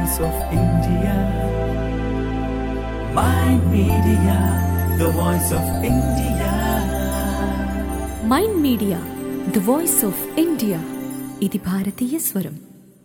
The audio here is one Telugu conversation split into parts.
voice of India. My media, the voice of India. Mind Media the voice of India ఇది భారతీయ స్వరం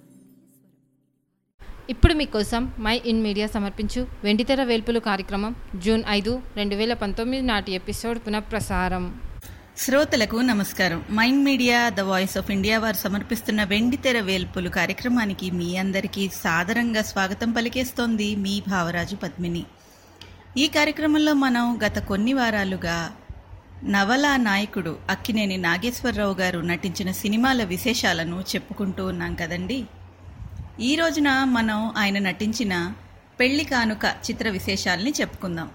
ఇప్పుడు మీకోసం మై ఇన్ మీడియా సమర్పించు వెండితెర వేల్పులు కార్యక్రమం జూన్ ఐదు రెండు వేల పంతొమ్మిది నాటి ఎపిసోడ్ పునఃప్రసారం శ్రోతలకు నమస్కారం Mind Media the voice of India వారు సమర్పిస్తున్న వెండితెర వేల్పులు కార్యక్రమానికి మీ అందరికీ సాదరంగా స్వాగతం పలికేస్తోంది మీ భావరాజు పద్మిని ఈ కార్యక్రమంలో మనం గత కొన్ని వారాలుగా నవలా నాయకుడు అక్కినేని నాగేశ్వరరావు గారు నటించిన సినిమాల విశేషాలను చెప్పుకుంటూ ఉన్నాం కదండి ఈ రోజున మనం ఆయన నటించిన పెళ్లి కానుక చిత్ర విశేషాల్ని చెప్పుకుందాం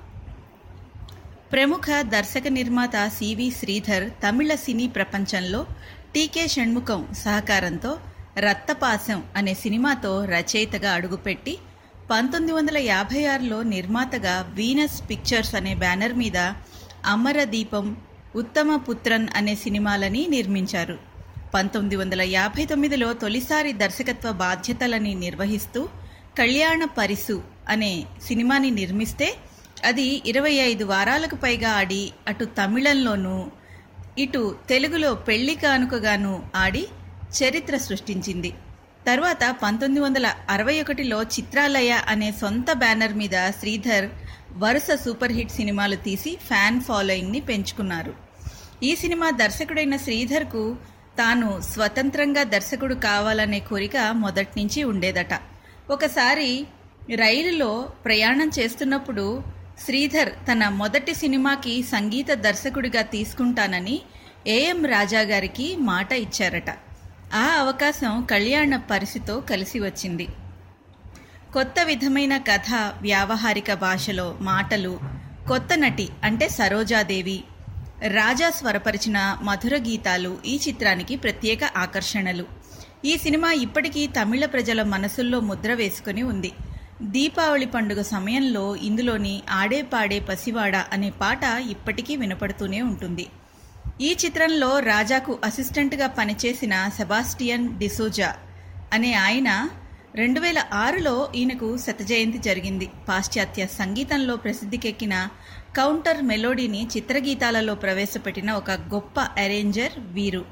ప్రముఖ దర్శక నిర్మాత సివి శ్రీధర్ తమిళ సినీ ప్రపంచంలో టీకే షణ్ముఖం సహకారంతో రక్తపాసం అనే సినిమాతో రచయితగా అడుగుపెట్టి పంతొమ్మిది వందల యాభై ఆరులో నిర్మాతగా వీనస్ పిక్చర్స్ అనే బ్యానర్ మీద అమరదీపం ఉత్తమ పుత్రన్ అనే సినిమాలని నిర్మించారు పంతొమ్మిది వందల యాభై తొమ్మిదిలో తొలిసారి దర్శకత్వ బాధ్యతలని నిర్వహిస్తూ కళ్యాణ పరిసు అనే సినిమాని నిర్మిస్తే అది ఇరవై ఐదు వారాలకు పైగా ఆడి అటు తమిళంలోనూ ఇటు తెలుగులో పెళ్లి కానుకగాను ఆడి చరిత్ర సృష్టించింది తర్వాత పంతొమ్మిది వందల అరవై ఒకటిలో చిత్రాలయ అనే సొంత బ్యానర్ మీద శ్రీధర్ వరుస సూపర్ హిట్ సినిమాలు తీసి ఫ్యాన్ ఫాలోయింగ్ని పెంచుకున్నారు ఈ సినిమా దర్శకుడైన శ్రీధర్కు తాను స్వతంత్రంగా దర్శకుడు కావాలనే కోరిక మొదటి నుంచి ఉండేదట ఒకసారి రైలులో ప్రయాణం చేస్తున్నప్పుడు శ్రీధర్ తన మొదటి సినిమాకి సంగీత దర్శకుడిగా తీసుకుంటానని ఏఎం రాజా గారికి మాట ఇచ్చారట ఆ అవకాశం కళ్యాణ పరిస్థితితో కలిసి వచ్చింది కొత్త విధమైన కథ వ్యావహారిక భాషలో మాటలు కొత్త నటి అంటే సరోజాదేవి రాజా స్వరపరిచిన మధుర గీతాలు ఈ చిత్రానికి ప్రత్యేక ఆకర్షణలు ఈ సినిమా ఇప్పటికీ తమిళ ప్రజల మనసుల్లో ముద్ర వేసుకుని ఉంది దీపావళి పండుగ సమయంలో ఇందులోని ఆడే పాడే పసివాడ అనే పాట ఇప్పటికీ వినపడుతూనే ఉంటుంది ఈ చిత్రంలో రాజాకు అసిస్టెంట్గా పనిచేసిన సెబాస్టియన్ డిసోజా అనే ఆయన రెండు వేల ఆరులో ఈయనకు శతజయంతి జరిగింది పాశ్చాత్య సంగీతంలో ప్రసిద్ధికెక్కిన కౌంటర్ మెలోడీని చిత్రగీతాలలో ప్రవేశపెట్టిన ఒక గొప్ప అరేంజర్ వీరు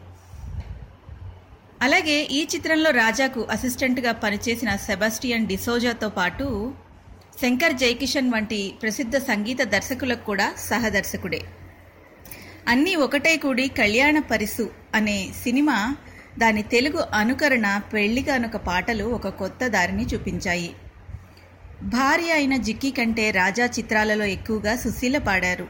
అలాగే ఈ చిత్రంలో రాజాకు అసిస్టెంట్గా పనిచేసిన సెబాస్టియన్ డిసోజాతో పాటు శంకర్ జైకిషన్ వంటి ప్రసిద్ధ సంగీత దర్శకులకు కూడా సహదర్శకుడే అన్నీ ఒకటే కూడి కళ్యాణ పరిసు అనే సినిమా దాని తెలుగు అనుకరణ పెళ్లి కానుక పాటలు ఒక కొత్త దారిని చూపించాయి భార్య అయిన జిక్కి కంటే రాజా చిత్రాలలో ఎక్కువగా సుశీల పాడారు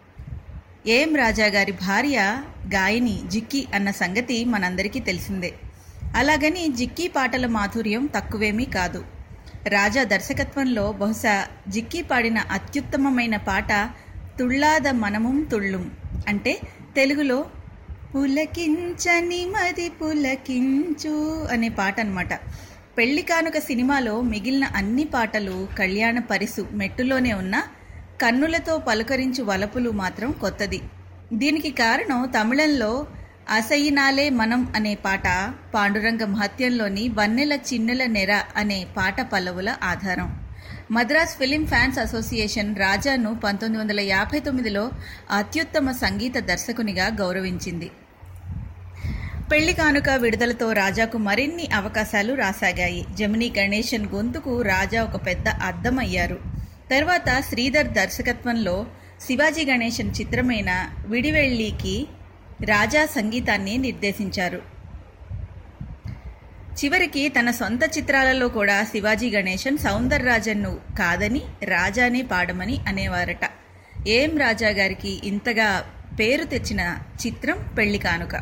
ఏం రాజా గారి భార్య గాయని జిక్కి అన్న సంగతి మనందరికీ తెలిసిందే అలాగని జిక్కీ పాటల మాధుర్యం తక్కువేమీ కాదు రాజా దర్శకత్వంలో బహుశా జిక్కీ పాడిన అత్యుత్తమమైన పాట తుళ్ళాద మనముం తుళ్ళుం అంటే తెలుగులో పులకించని మది పులకించు అనే పాట అనమాట పెళ్లి కానుక సినిమాలో మిగిలిన అన్ని పాటలు కళ్యాణ పరిసు మెట్టులోనే ఉన్న కన్నులతో పలుకరించు వలపులు మాత్రం కొత్తది దీనికి కారణం తమిళంలో అసయినాలే మనం అనే పాట పాండురంగ మహత్యంలోని వన్నెల చిన్నెల నెర అనే పాట పల్లవుల ఆధారం మద్రాస్ ఫిలిం ఫ్యాన్స్ అసోసియేషన్ రాజాను పంతొమ్మిది వందల యాభై తొమ్మిదిలో అత్యుత్తమ సంగీత దర్శకునిగా గౌరవించింది పెళ్లి కానుక విడుదలతో రాజాకు మరిన్ని అవకాశాలు రాసాగాయి జమినీ గణేశన్ గొంతుకు రాజా ఒక పెద్ద అద్దమయ్యారు తర్వాత శ్రీధర్ దర్శకత్వంలో శివాజీ గణేశన్ చిత్రమైన విడివెళ్ళికి రాజా సంగీతాన్ని నిర్దేశించారు చివరికి తన సొంత చిత్రాలలో కూడా శివాజీ గణేశన్ సౌందర్రాజన్ను కాదని రాజానే పాడమని అనేవారట ఏం రాజా గారికి ఇంతగా పేరు తెచ్చిన చిత్రం పెళ్లి కానుక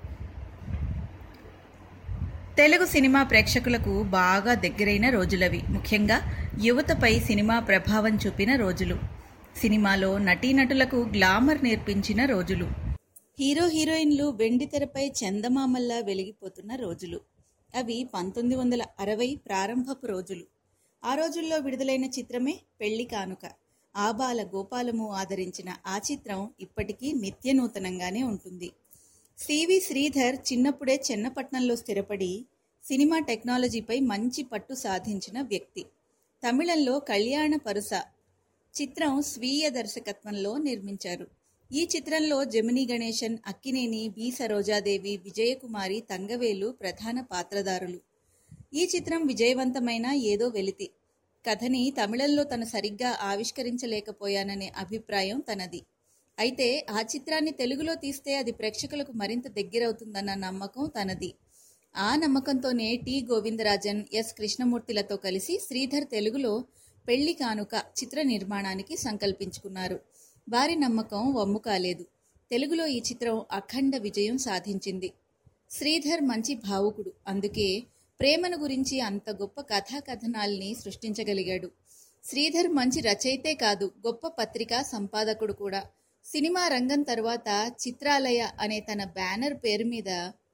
తెలుగు సినిమా ప్రేక్షకులకు బాగా దగ్గరైన రోజులవి ముఖ్యంగా యువతపై సినిమా ప్రభావం చూపిన రోజులు సినిమాలో నటీనటులకు గ్లామర్ నేర్పించిన రోజులు హీరో హీరోయిన్లు వెండి తెరపై చందమామల్లా వెలిగిపోతున్న రోజులు అవి పంతొమ్మిది వందల అరవై ప్రారంభపు రోజులు ఆ రోజుల్లో విడుదలైన చిత్రమే పెళ్లి కానుక ఆబాల గోపాలము ఆదరించిన ఆ చిత్రం ఇప్పటికీ నిత్య నూతనంగానే ఉంటుంది సివి శ్రీధర్ చిన్నప్పుడే చెన్నపట్నంలో స్థిరపడి సినిమా టెక్నాలజీపై మంచి పట్టు సాధించిన వ్యక్తి తమిళంలో కళ్యాణ పరుస చిత్రం స్వీయ దర్శకత్వంలో నిర్మించారు ఈ చిత్రంలో జమిని గణేశన్ అక్కినేని బి సరోజాదేవి విజయకుమారి తంగవేలు ప్రధాన పాత్రధారులు ఈ చిత్రం విజయవంతమైన ఏదో వెలితి కథని తమిళంలో తను సరిగ్గా ఆవిష్కరించలేకపోయాననే అభిప్రాయం తనది అయితే ఆ చిత్రాన్ని తెలుగులో తీస్తే అది ప్రేక్షకులకు మరింత దగ్గరవుతుందన్న నమ్మకం తనది ఆ నమ్మకంతోనే టి గోవిందరాజన్ ఎస్ కృష్ణమూర్తిలతో కలిసి శ్రీధర్ తెలుగులో పెళ్లి కానుక చిత్ర నిర్మాణానికి సంకల్పించుకున్నారు వారి నమ్మకం వమ్ము కాలేదు తెలుగులో ఈ చిత్రం అఖండ విజయం సాధించింది శ్రీధర్ మంచి భావుకుడు అందుకే ప్రేమను గురించి అంత గొప్ప కథా కథనాల్ని సృష్టించగలిగాడు శ్రీధర్ మంచి రచయితే కాదు గొప్ప పత్రికా సంపాదకుడు కూడా సినిమా రంగం తరువాత చిత్రాలయ అనే తన బ్యానర్ పేరు మీద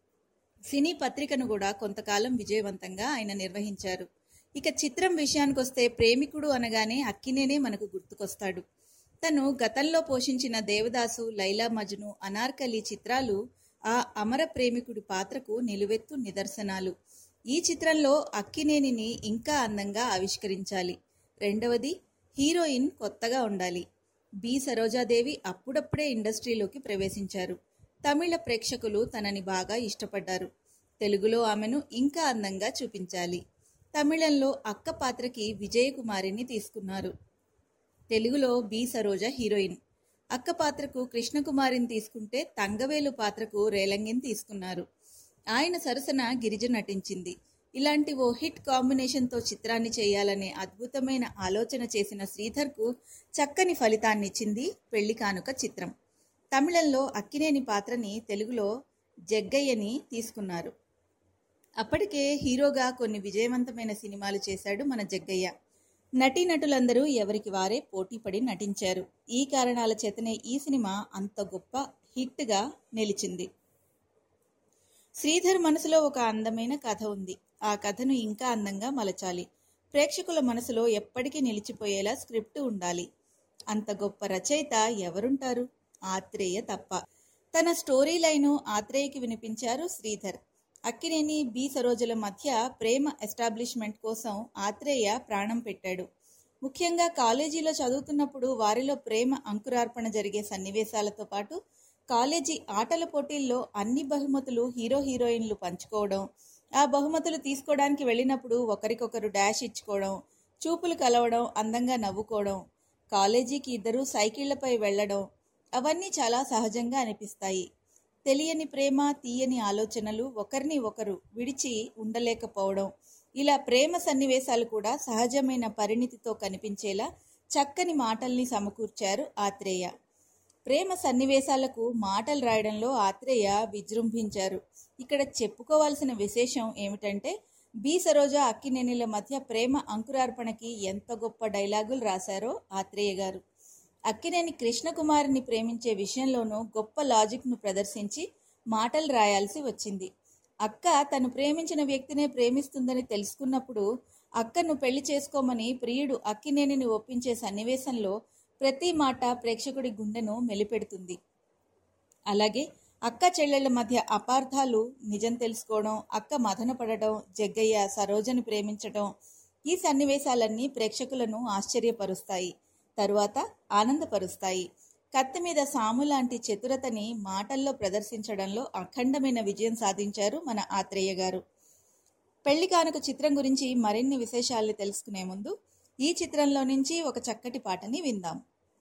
సినీ పత్రికను కూడా కొంతకాలం విజయవంతంగా ఆయన నిర్వహించారు ఇక చిత్రం విషయానికొస్తే ప్రేమికుడు అనగానే అక్కినేనే మనకు గుర్తుకొస్తాడు తను గతంలో పోషించిన దేవదాసు లైలా మజ్ను అనార్కలి చిత్రాలు ఆ అమర ప్రేమికుడి పాత్రకు నిలువెత్తు నిదర్శనాలు ఈ చిత్రంలో అక్కినేనిని ఇంకా అందంగా ఆవిష్కరించాలి రెండవది హీరోయిన్ కొత్తగా ఉండాలి బి సరోజాదేవి అప్పుడప్పుడే ఇండస్ట్రీలోకి ప్రవేశించారు తమిళ ప్రేక్షకులు తనని బాగా ఇష్టపడ్డారు తెలుగులో ఆమెను ఇంకా అందంగా చూపించాలి తమిళంలో అక్క పాత్రకి విజయకుమారిని తీసుకున్నారు తెలుగులో బి సరోజ హీరోయిన్ అక్క పాత్రకు కృష్ణకుమారిని తీసుకుంటే తంగవేలు పాత్రకు రేలంగిని తీసుకున్నారు ఆయన సరసన గిరిజ నటించింది ఇలాంటి ఓ హిట్ కాంబినేషన్తో చిత్రాన్ని చేయాలనే అద్భుతమైన ఆలోచన చేసిన శ్రీధర్కు చక్కని ఫలితాన్నిచ్చింది పెళ్లి కానుక చిత్రం తమిళంలో అక్కినేని పాత్రని తెలుగులో జగ్గయ్యని తీసుకున్నారు అప్పటికే హీరోగా కొన్ని విజయవంతమైన సినిమాలు చేశాడు మన జగ్గయ్య నటీనటులందరూ ఎవరికి వారే పోటీపడి నటించారు ఈ కారణాల చేతనే ఈ సినిమా అంత గొప్ప హిట్గా నిలిచింది శ్రీధర్ మనసులో ఒక అందమైన కథ ఉంది ఆ కథను ఇంకా అందంగా మలచాలి ప్రేక్షకుల మనసులో ఎప్పటికీ నిలిచిపోయేలా స్క్రిప్ట్ ఉండాలి అంత గొప్ప రచయిత ఎవరుంటారు ఆత్రేయ తప్ప తన స్టోరీ లైను ఆత్రేయకి వినిపించారు శ్రీధర్ అక్కినేని బి సరోజల మధ్య ప్రేమ ఎస్టాబ్లిష్మెంట్ కోసం ఆత్రేయ ప్రాణం పెట్టాడు ముఖ్యంగా కాలేజీలో చదువుతున్నప్పుడు వారిలో ప్రేమ అంకురార్పణ జరిగే సన్నివేశాలతో పాటు కాలేజీ ఆటల పోటీల్లో అన్ని బహుమతులు హీరో హీరోయిన్లు పంచుకోవడం ఆ బహుమతులు తీసుకోవడానికి వెళ్ళినప్పుడు ఒకరికొకరు డాష్ ఇచ్చుకోవడం చూపులు కలవడం అందంగా నవ్వుకోవడం కాలేజీకి ఇద్దరు సైకిళ్లపై వెళ్ళడం అవన్నీ చాలా సహజంగా అనిపిస్తాయి తెలియని ప్రేమ తీయని ఆలోచనలు ఒకరిని ఒకరు విడిచి ఉండలేకపోవడం ఇలా ప్రేమ సన్నివేశాలు కూడా సహజమైన పరిణితితో కనిపించేలా చక్కని మాటల్ని సమకూర్చారు ఆత్రేయ ప్రేమ సన్నివేశాలకు మాటలు రాయడంలో ఆత్రేయ విజృంభించారు ఇక్కడ చెప్పుకోవాల్సిన విశేషం ఏమిటంటే బి సరోజ అక్కినేనిల మధ్య ప్రేమ అంకురార్పణకి ఎంత గొప్ప డైలాగులు రాశారో ఆత్రేయ గారు అక్కినేని కృష్ణకుమారిని ప్రేమించే విషయంలోనూ గొప్ప లాజిక్ను ప్రదర్శించి మాటలు రాయాల్సి వచ్చింది అక్క తను ప్రేమించిన వ్యక్తినే ప్రేమిస్తుందని తెలుసుకున్నప్పుడు అక్కను పెళ్లి చేసుకోమని ప్రియుడు అక్కినేనిని ఒప్పించే సన్నివేశంలో ప్రతి మాట ప్రేక్షకుడి గుండెను మెలిపెడుతుంది అలాగే అక్క చెల్లెళ్ల మధ్య అపార్థాలు నిజం తెలుసుకోవడం అక్క మదన పడటం జగ్గయ్య సరోజని ప్రేమించడం ఈ సన్నివేశాలన్నీ ప్రేక్షకులను ఆశ్చర్యపరుస్తాయి తరువాత ఆనందపరుస్తాయి కత్తి మీద సాము లాంటి చతురతని మాటల్లో ప్రదర్శించడంలో అఖండమైన విజయం సాధించారు మన ఆత్రేయ గారు పెళ్లి కానుక చిత్రం గురించి మరిన్ని విశేషాల్ని తెలుసుకునే ముందు ఈ చిత్రంలో నుంచి ఒక చక్కటి పాటని విందాం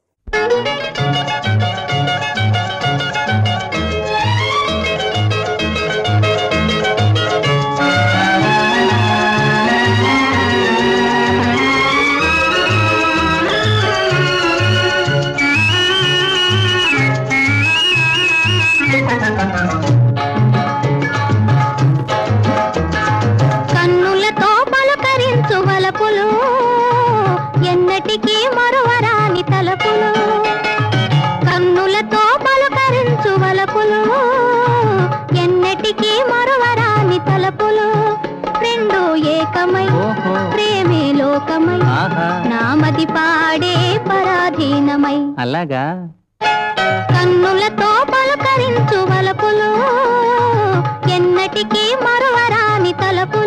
కన్నులతో పలకరించు వలపులు ఎన్నటికీ మరువరాని తలపులు కన్నులతో పలకరించు వలపులు ఎన్నటికీ మరువరాని తలపులు రెండు ఏకమై ఓహో ప్రేమే లోకమై ఆహా నామది పాడే పరాధీనమై అలాగా కన్నులతో పలకరించు వలపులు ఎన్నటికీ మరువరాని తలపులు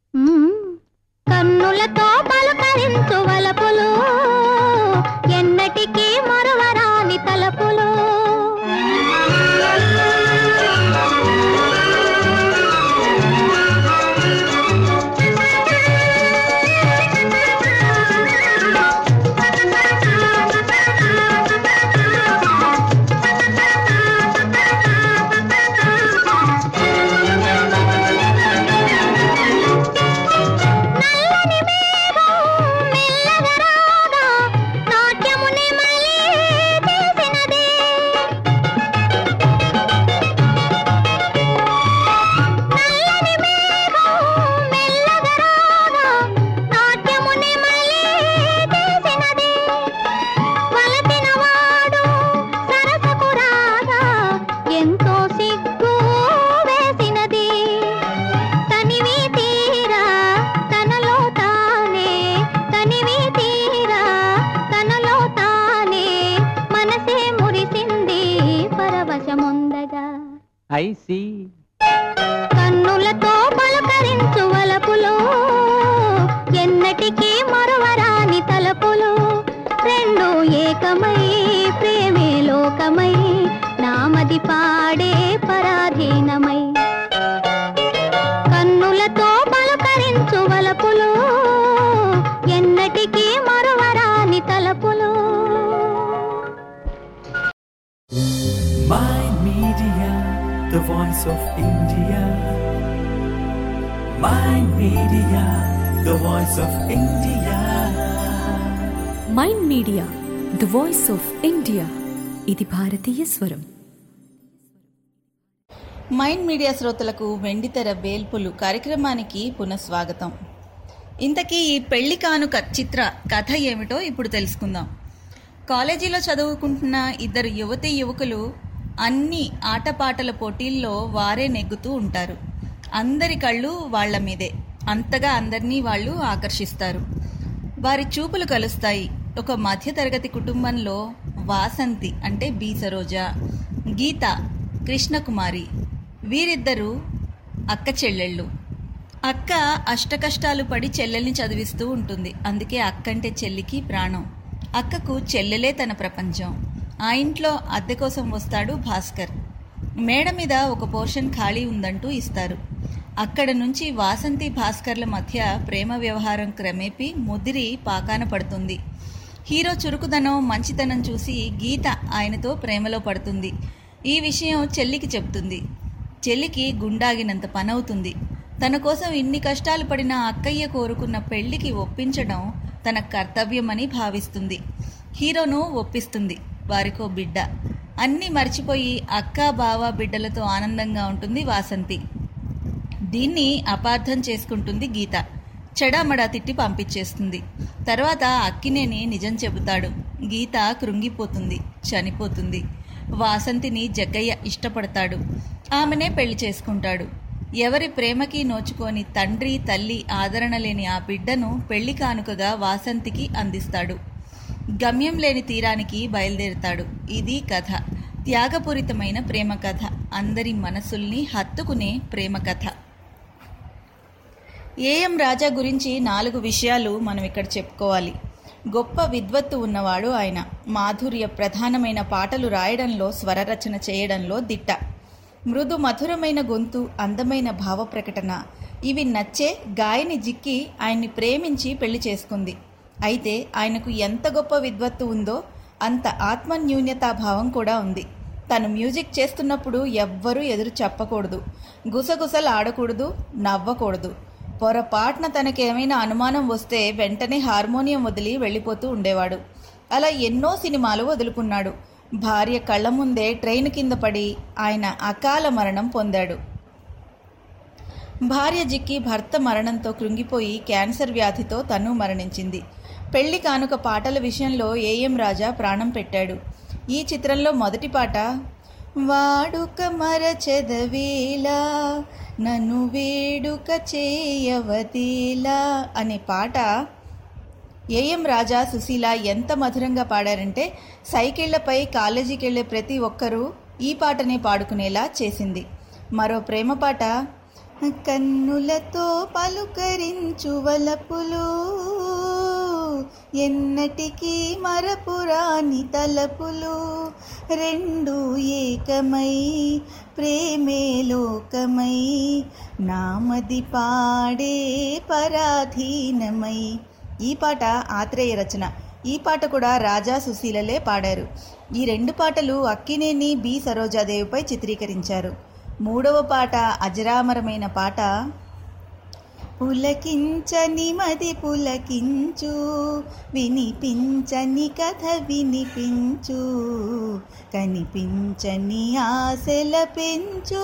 మ్మ్. కన్నులతో పలకరించు వలపులు ఎన్నటికీ మరువరాని తలపులు నల్లని మేఘం మెల్లగా రాగా నాట్యమునే మళ్ళీ చేసినదే నల్లని మేఘం మెల్లగా రాగా నాట్యమునే మళ్ళీ చేసినదే వలసిన వాడు సరసకు రాగా ఎంతో సిగ్గు వేసినది తనివి తీరా తనలో తానే తనివి తీరా తనలో తానే మనసే మురిసింది పరవశముందగా ఐ సి కన్నులతో పలకరించు వలపులు ఎన్నటికీ మరువరాని తలపులు రెండు ఏకమై ప్రేమే లోకమై నామది పాడే పరాధీనమై కన్నులతో పలకరించు వలపులు ఎన్నటికీ మరువరాని తలపులు My Media, the voice of India. My Media, the voice of India. Mind Media the voice of India ఇది భారతీయ స్వరం మైండ్ మీడియా శ్రోతలకు వెండితెర వేల్పులు కార్యక్రమానికి పునఃస్వాగతం ఇంతకీ ఈ పెళ్లి కానుక చిత్ర కథ ఏమిటో ఇప్పుడు తెలుసుకుందాం కాలేజీలో చదువుకుంటున్న ఇద్దరు యువతీ యువకులు అన్ని ఆటపాటల పోటీల్లో వారే నెగ్గుతూ ఉంటారు అందరి కళ్ళు వాళ్ళ మీదే అంతగా అందరినీ వాళ్ళు ఆకర్షిస్తారు వారి చూపులు కలుస్తాయి ఒక మధ్యతరగతి కుటుంబంలో వాసంతి అంటే బి సరోజ గీత కృష్ణకుమారి వీరిద్దరూ అక్క చెల్లెళ్ళు అక్క అష్టకష్టాలు పడి చెల్లెల్ని చదివిస్తూ ఉంటుంది అందుకే అక్కంటే చెల్లికి ప్రాణం అక్కకు చెల్లెలే తన ప్రపంచం ఆ ఇంట్లో అద్దె కోసం వస్తాడు భాస్కర్ మేడ మీద ఒక పోర్షన్ ఖాళీ ఉందంటూ ఇస్తారు అక్కడ నుంచి వాసంతి భాస్కర్ల మధ్య ప్రేమ వ్యవహారం క్రమేపీ ముదిరి పాకాన పడుతుంది హీరో చురుకుదనం మంచితనం చూసి గీత ఆయనతో ప్రేమలో పడుతుంది ఈ విషయం చెల్లికి చెప్తుంది చెల్లికి గుండాగినంత పనవుతుంది తన కోసం ఇన్ని కష్టాలు పడిన అక్కయ్య కోరుకున్న పెళ్లికి ఒప్పించడం తన కర్తవ్యమని భావిస్తుంది హీరోను ఒప్పిస్తుంది వారికో బిడ్డ అన్నీ మర్చిపోయి అక్క బావ బిడ్డలతో ఆనందంగా ఉంటుంది వాసంతి దీన్ని అపార్థం చేసుకుంటుంది గీత చెడామడా తిట్టి పంపించేస్తుంది తర్వాత అక్కినేని నిజం చెబుతాడు గీత కృంగిపోతుంది చనిపోతుంది వాసంతిని జగ్గయ్య ఇష్టపడతాడు ఆమెనే పెళ్లి చేసుకుంటాడు ఎవరి ప్రేమకి నోచుకొని తండ్రి తల్లి ఆదరణ లేని ఆ బిడ్డను పెళ్లి కానుకగా వాసంతికి అందిస్తాడు గమ్యం లేని తీరానికి బయలుదేరుతాడు ఇది కథ త్యాగపూరితమైన ప్రేమ కథ అందరి మనసుల్ని హత్తుకునే ప్రేమ కథ ఏఎం రాజా గురించి నాలుగు విషయాలు మనం ఇక్కడ చెప్పుకోవాలి గొప్ప విద్వత్తు ఉన్నవాడు ఆయన మాధుర్య ప్రధానమైన పాటలు రాయడంలో స్వరరచన చేయడంలో దిట్ట మృదు మధురమైన గొంతు అందమైన భావ ప్రకటన ఇవి నచ్చే గాయని జిక్కి ఆయన్ని ప్రేమించి పెళ్లి చేసుకుంది అయితే ఆయనకు ఎంత గొప్ప విద్వత్తు ఉందో అంత ఆత్మన్యూన్యతాభావం కూడా ఉంది తను మ్యూజిక్ చేస్తున్నప్పుడు ఎవ్వరూ ఎదురు చెప్పకూడదు గుసగుసలు ఆడకూడదు నవ్వకూడదు పొరపాటున తనకేమైనా అనుమానం వస్తే వెంటనే హార్మోనియం వదిలి వెళ్ళిపోతూ ఉండేవాడు అలా ఎన్నో సినిమాలు వదులుకున్నాడు భార్య కళ్ళ ముందే ట్రైన్ కింద పడి ఆయన అకాల మరణం పొందాడు భార్య జిక్కి భర్త మరణంతో కృంగిపోయి క్యాన్సర్ వ్యాధితో తను మరణించింది పెళ్లి కానుక పాటల విషయంలో ఏఎం రాజా ప్రాణం పెట్టాడు ఈ చిత్రంలో మొదటి పాట వాడుక మరచెదవేలా నన్ను వేడుక చేయవతీలా అనే పాట ఏఎం రాజా సుశీల ఎంత మధురంగా పాడారంటే సైకిళ్లపై కాలేజీకి వెళ్లే ప్రతి ఒక్కరూ ఈ పాటనే పాడుకునేలా చేసింది మరో ప్రేమ పాట కన్నులతో పలుకరించు వలపులు ఎన్నటికీ మరపురాని తలపులు రెండు ఏకమై ప్రేమే లోకమై నామది పాడే పరాధీనమై ఈ పాట ఆత్రేయ రచన ఈ పాట కూడా రాజా సుశీలలే పాడారు ఈ రెండు పాటలు అక్కినేని బి సరోజాదేవిపై చిత్రీకరించారు మూడవ పాట అజరామరమైన పాట పులకించని మది పులకించు వినిపించని కథ వినిపించు కనిపించని ఆశల పెంచు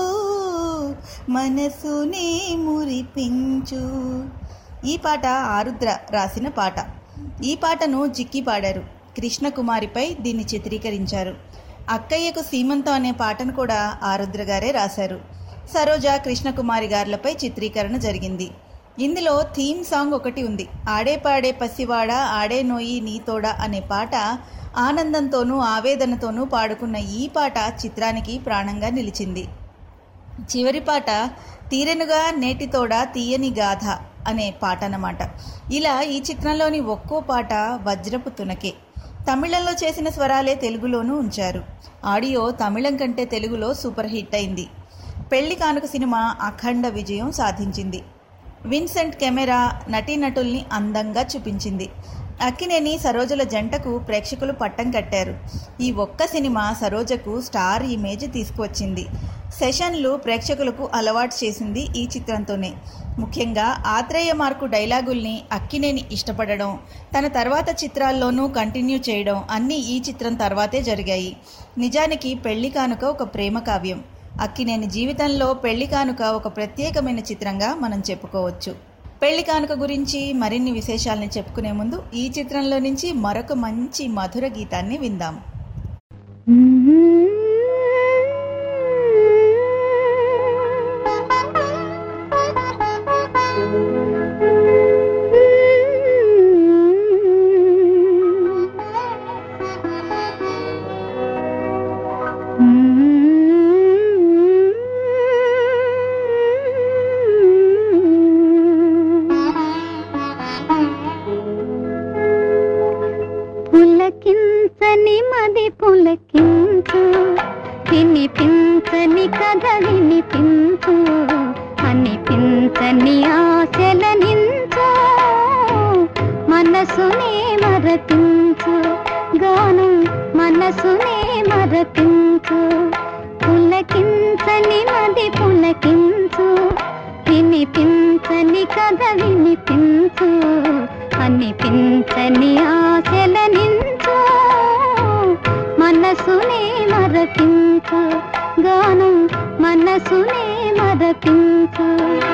మనసునే మురిపించు ఈ పాట ఆరుద్ర రాసిన పాట ఈ పాటను జిక్కి పాడారు కృష్ణకుమారిపై దీన్ని చిత్రీకరించారు అక్కయ్యకు సీమంతం అనే పాటను కూడా ఆరుద్ర గారే రాశారు సరోజ కృష్ణకుమారి గారులపై చిత్రీకరణ జరిగింది ఇందులో థీమ్ సాంగ్ ఒకటి ఉంది ఆడే పాడే పసివాడ ఆడే నోయి నీతోడా అనే పాట ఆనందంతోనూ ఆవేదనతోనూ పాడుకున్న ఈ పాట చిత్రానికి ప్రాణంగా నిలిచింది చివరి పాట తీరెనుగా నేటితోడ తీయని గాథ అనే పాట అన్నమాట ఇలా ఈ చిత్రంలోని ఒక్కో పాట వజ్రపు తునకే తమిళంలో చేసిన స్వరాలే తెలుగులోనూ ఉంచారు ఆడియో తమిళం కంటే తెలుగులో సూపర్ హిట్ అయింది పెళ్లి కానుక సినిమా అఖండ విజయం సాధించింది విన్సెంట్ కెమెరా నటీనటుల్ని అందంగా చూపించింది అక్కినేని సరోజల జంటకు ప్రేక్షకులు పట్టం కట్టారు ఈ ఒక్క సినిమా సరోజకు స్టార్ ఇమేజ్ తీసుకువచ్చింది సెషన్లు ప్రేక్షకులకు అలవాటు చేసింది ఈ చిత్రంతోనే ముఖ్యంగా ఆత్రేయ మార్కు డైలాగుల్ని అక్కినేని ఇష్టపడడం తన తర్వాత చిత్రాల్లోనూ కంటిన్యూ చేయడం అన్నీ ఈ చిత్రం తర్వాతే జరిగాయి నిజానికి పెళ్లి కానుక ఒక ప్రేమ కావ్యం అక్కినేని జీవితంలో పెళ్లి కానుక ఒక ప్రత్యేకమైన చిత్రంగా మనం చెప్పుకోవచ్చు పెళ్లి కానుక గురించి మరిన్ని విశేషాలని చెప్పుకునే ముందు ఈ చిత్రంలో నుంచి మరొక మంచి మధుర గీతాన్ని విందాం పులకించని మది పులకించు వినిపించని కథ వినిపించు అనిపించని ఆశల నించు మనసునే మరపించు గానం మనసునే మరపించు పులకించని మది పులకించు వినిపించని కథ వినిపించు అనిపించని ఆశల నించు మనసునే మరపించు గానం మనసునే మరపించు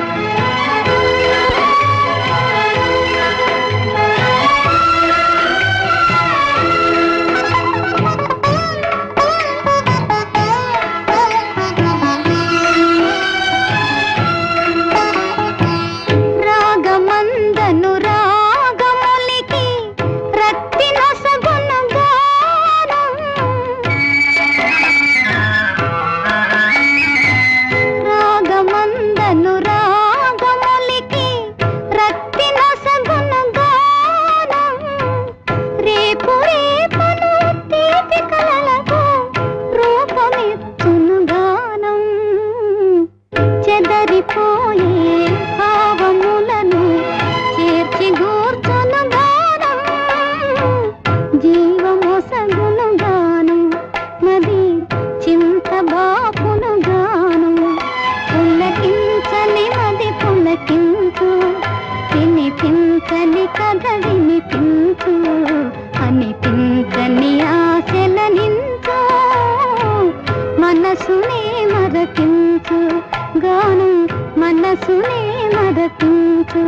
రాగమందను రాగములికి రక్తి నొసగును గానం రాగమందను రాగములికి రక్తి నొసగును గానం రేపు రేపను తీపి కలలకు రూపమిచ్చును గానం చెదరిపోయే భావములను చేర్చి గూర్చును గానం జీవమొసగును గానం నది చింత బాపును గానం పులకించని మది పులకించు వినిపించని కథ వినిపించు అనిపించని ఆశల నించు మనసునే మరపించు గానం మనసునే మరపించు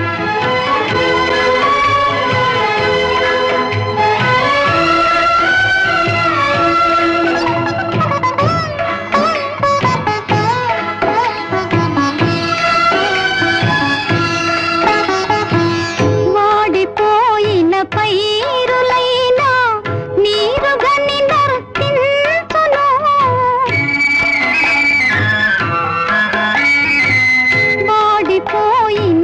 వాడిపోయిన పైరులైనా నీరుగని నర్తించును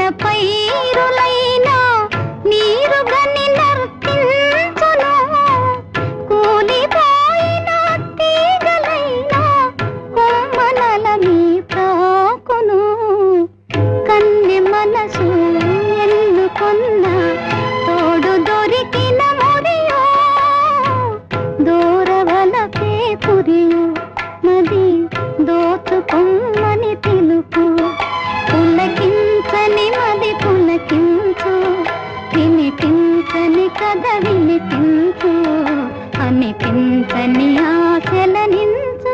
పైరులైనా నీరుగని నర్తించును కూలిపోయిన తీగలైనా కొమ్మనలని ప్రాకును కన్నె మనసు ఎన్నుకొన్న తోడు దొరికిన మురియో దూరవలకే పురియు నది దోచుకొమ్మని తెలుపు పులకించని మది పులకించు వినిపించని కథ వినిపించు అనిపించని ఆశలనించు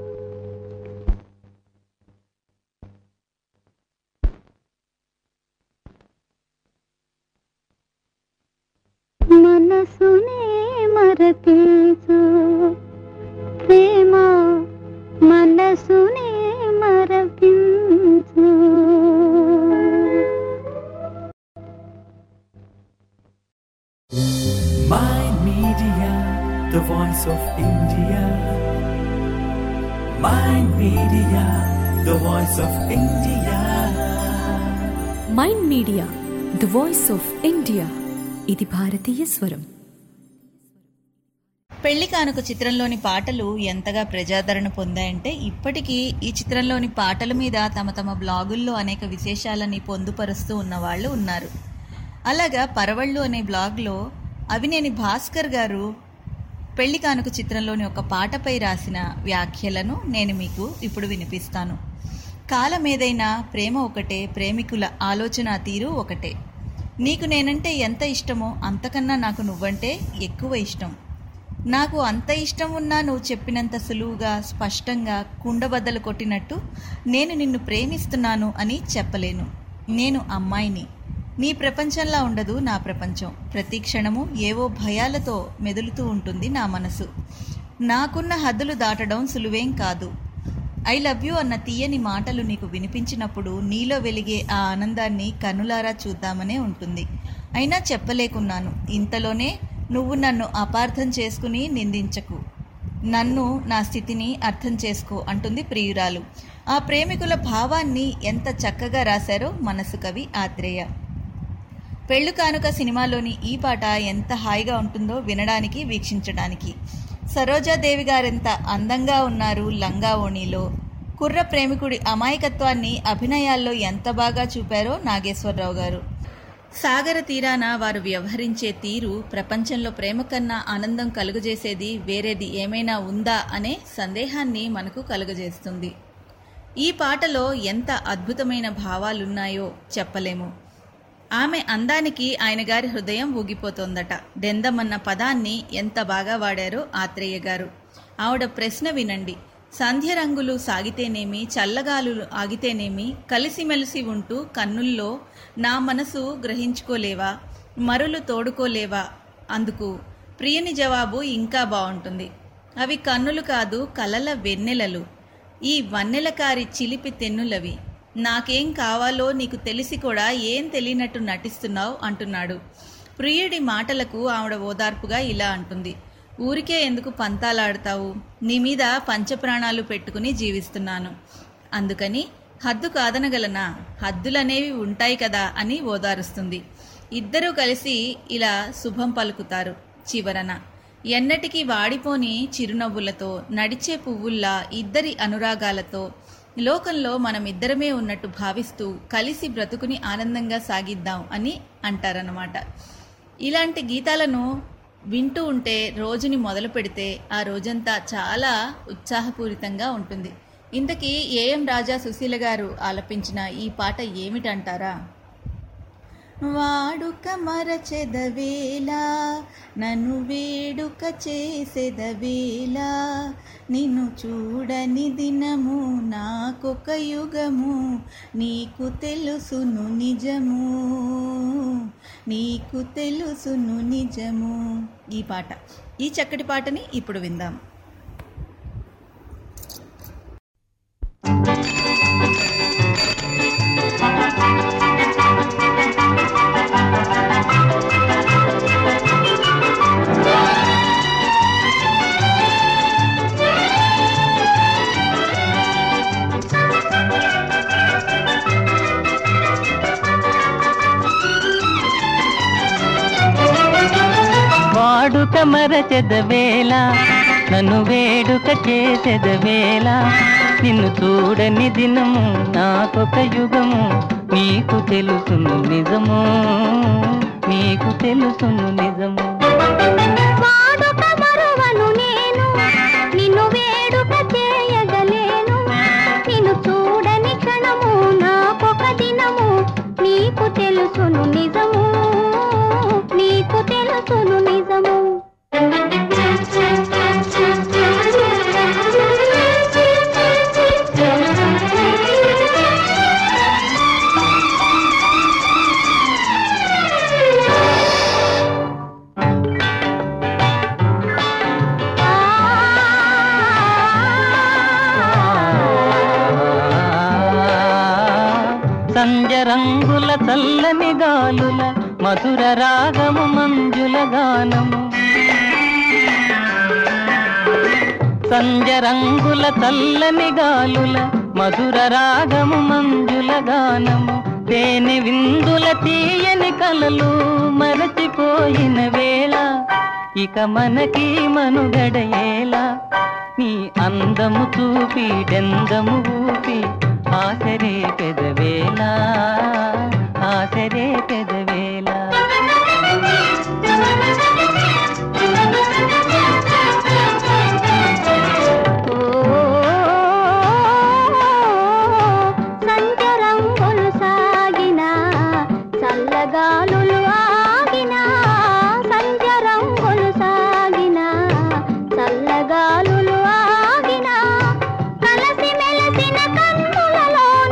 మనసునే మరపించు ప్రేమ మనసునే మరపించు My Media, the voice of India. My Media, the voice of India. Mind Media the voice of India ఇది భారతీయ స్వరం పెళ్లి కానుక చిత్రంలోని పాటలు ఎంతగా ప్రజాదరణ పొందాయంటే ఇప్పటికీ ఈ చిత్రంలోని పాటల మీద తమ తమ బ్లాగుల్లో అనేక విశేషాలని పొందుపరుస్తూ ఉన్న వాళ్ళు ఉన్నారు అలాగా పరవళ్ళు అనే బ్లాగ్లో అవినేని భాస్కర్ గారు పెళ్లి కానుక చిత్రంలోని ఒక పాటపై రాసిన వ్యాఖ్యలను నేను మీకు ఇప్పుడు వినిపిస్తాను కాలం ఏదైనా ప్రేమ ఒకటే ప్రేమికుల ఆలోచన తీరు ఒకటే నీకు నేనంటే ఎంత ఇష్టమో అంతకన్నా నాకు నువ్వంటే ఎక్కువ ఇష్టం నాకు అంత ఇష్టం ఉన్నా నువ్వు చెప్పినంత సులువుగా స్పష్టంగా కుండబద్దలు కొట్టినట్టు నేను నిన్ను ప్రేమిస్తున్నాను అని చెప్పలేను నేను అమ్మాయిని నీ ప్రపంచంలా ఉండదు నా ప్రపంచం ప్రతి క్షణము ఏవో భయాలతో మెదులుతూ ఉంటుంది నా మనసు నాకున్న హద్దులు దాటడం సులువేం కాదు ఐ లవ్ యూ అన్న తీయని మాటలు నీకు వినిపించినప్పుడు నీలో వెలిగే ఆ ఆనందాన్ని కనులారా చూద్దామనే ఉంటుంది అయినా చెప్పలేకున్నాను ఇంతలోనే నువ్వు నన్ను అపార్థం చేసుకుని నిందించకు నన్ను నా స్థితిని అర్థం చేసుకో అంటుంది ప్రియురాలు ఆ ప్రేమికుల భావాన్ని ఎంత చక్కగా రాశారో మనసు కవి ఆత్రేయ పెళ్ళు కానుక సినిమాలోని ఈ పాట ఎంత హాయిగా ఉంటుందో వినడానికి వీక్షించడానికి సరోజాదేవి గారెంత అందంగా ఉన్నారు లంగా ఓణిలో కుర్ర ప్రేమికుడి అమాయకత్వాన్ని అభినయాల్లో ఎంత బాగా చూపారో నాగేశ్వరరావు గారు సాగర తీరాన వారు వ్యవహరించే తీరు ప్రపంచంలో ప్రేమ కన్నా ఆనందం కలుగజేసేది వేరేది ఏమైనా ఉందా అనే సందేహాన్ని మనకు కలుగజేస్తుంది ఈ పాటలో ఎంత అద్భుతమైన భావాలున్నాయో చెప్పలేము ఆమె అందానికి ఆయన గారి హృదయం ఊగిపోతోందట డెందమన్న పదాన్ని ఎంత బాగా వాడారో ఆత్రేయ గారు ఆవిడ ప్రశ్న వినండి సంధ్య రంగులు సాగితేనేమి చల్లగాలులు ఆగితేనేమి కలిసిమెలిసి ఉంటూ కన్నుల్లో నా మనసు గ్రహించుకోలేవా మరులు తోడుకోలేవా అందుకు ప్రియుని జవాబు ఇంకా బాగుంటుంది అవి కన్నులు కాదు కలల వెన్నెలలు ఈ వన్నెలకారి చిలిపి తెన్నులవి నాకేం కావాలో నీకు తెలిసి కూడా ఏం తెలియనట్టు నటిస్తున్నావు అంటున్నాడు ప్రియుడి మాటలకు ఆవిడ ఓదార్పుగా ఇలా అంటుంది ఊరికే ఎందుకు పంతాలాడతావు నీ మీద పంచప్రాణాలు పెట్టుకుని జీవిస్తున్నాను అందుకని హద్దు కాదనగలనా హద్దులనేవి ఉంటాయి కదా అని ఓదారుస్తుంది ఇద్దరూ కలిసి ఇలా శుభం పలుకుతారు చివరన ఎన్నటికీ వాడిపోని చిరునవ్వులతో నడిచే పువ్వుల్లా ఇద్దరి అనురాగాలతో లోకంలో మనం ఇద్దరమే ఉన్నట్టు భావిస్తూ కలిసి బ్రతుకుని ఆనందంగా సాగిద్దాం అని అంటారనమాట ఇలాంటి గీతాలను వింటూ ఉంటే రోజుని మొదలు పెడితే ఆ రోజంతా చాలా ఉత్సాహపూరితంగా ఉంటుంది ఇంతకీ ఏఎం రాజా సుశీల గారు ఆలపించిన ఈ పాట ఏమిటంటారా వాడుక మరచెదవేళ నన్ను వేడుక చేసెదవేళ నిన్ను చూడని దినము నాకొక యుగము నీకు తెలుసును నిజము నీకు తెలుసును నిజము ఈ పాట ఈ చక్కటి పాటని ఇప్పుడు విందాం వాడుక మరచెదవేళ నన్ను వేడుక చేసెదవేళ నిన్ను చూడని దినము నాకొక యుగము నీకు తెలుసును నిజము నీకు తెలుసును నిజము వాడుక మరువను నేను నిన్ను వేడుక చేయగలేను నిన్ను చూడని క్షణము నాకొక దినము నీకు తెలుసును నిజము నీకు తెలుసును నిజము సంజ రంగుల చల్లని గాలుల మధుర రాగము మంజుల గానము సంజ రంగుల చల్లని గాలుల మధుర రాగము మంజుల గానము తేనె విందుల తీయని కలలు మరచిపోయిన వేళ ఇక మనకి మనుగడయేలా నీ అందము చూపి డెందము ఊపి ఆసరే పెదవేళ ఆసరే పెదవేళ సంచరంగులు సాగిన చల్లగాలులు ఆగిన సంచరంగులు సాగిన చల్లగాలులు ఆగిన కలసి మెలసిన కన్నులలోన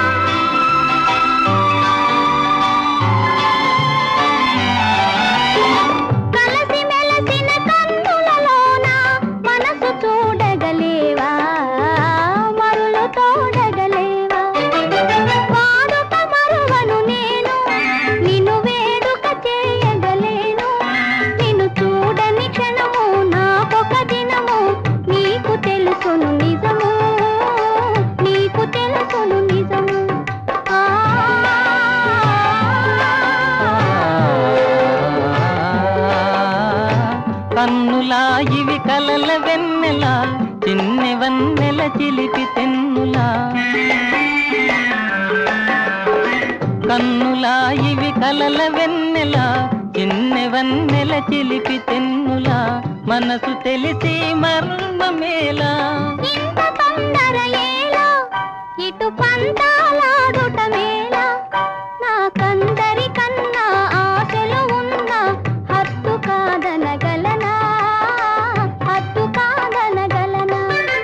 కలసి మెలసిన కన్నులలోన మనసు చూడగలేవా మరులు తోడగలేవా వాడుక మరువను నేను నిన్ను వేడుక చేయగలేను నిన్ను చూడని క్షణము నాకొక దినము నీకు తెలుసును నిజము నీకు తెలుసును నిజము ఆ కన్నులా ఇవి కలల వెన్నెలా చిన్నె వన్నెల చిలిపి తెన్నులా కన్నులా ఇవి కలల వెన్నెలా చిన్నె వన్నెల చిలిపి తెన్నులా మనసు తెలిసి మర్మమేలా ఇంత తొందర ఏలా ఇటు పంతాలాడుట మేలా నాకందరి కన్నా ఆశలు ఉన్న హత్తు కాదనగలనా హత్తు కాదనగలనా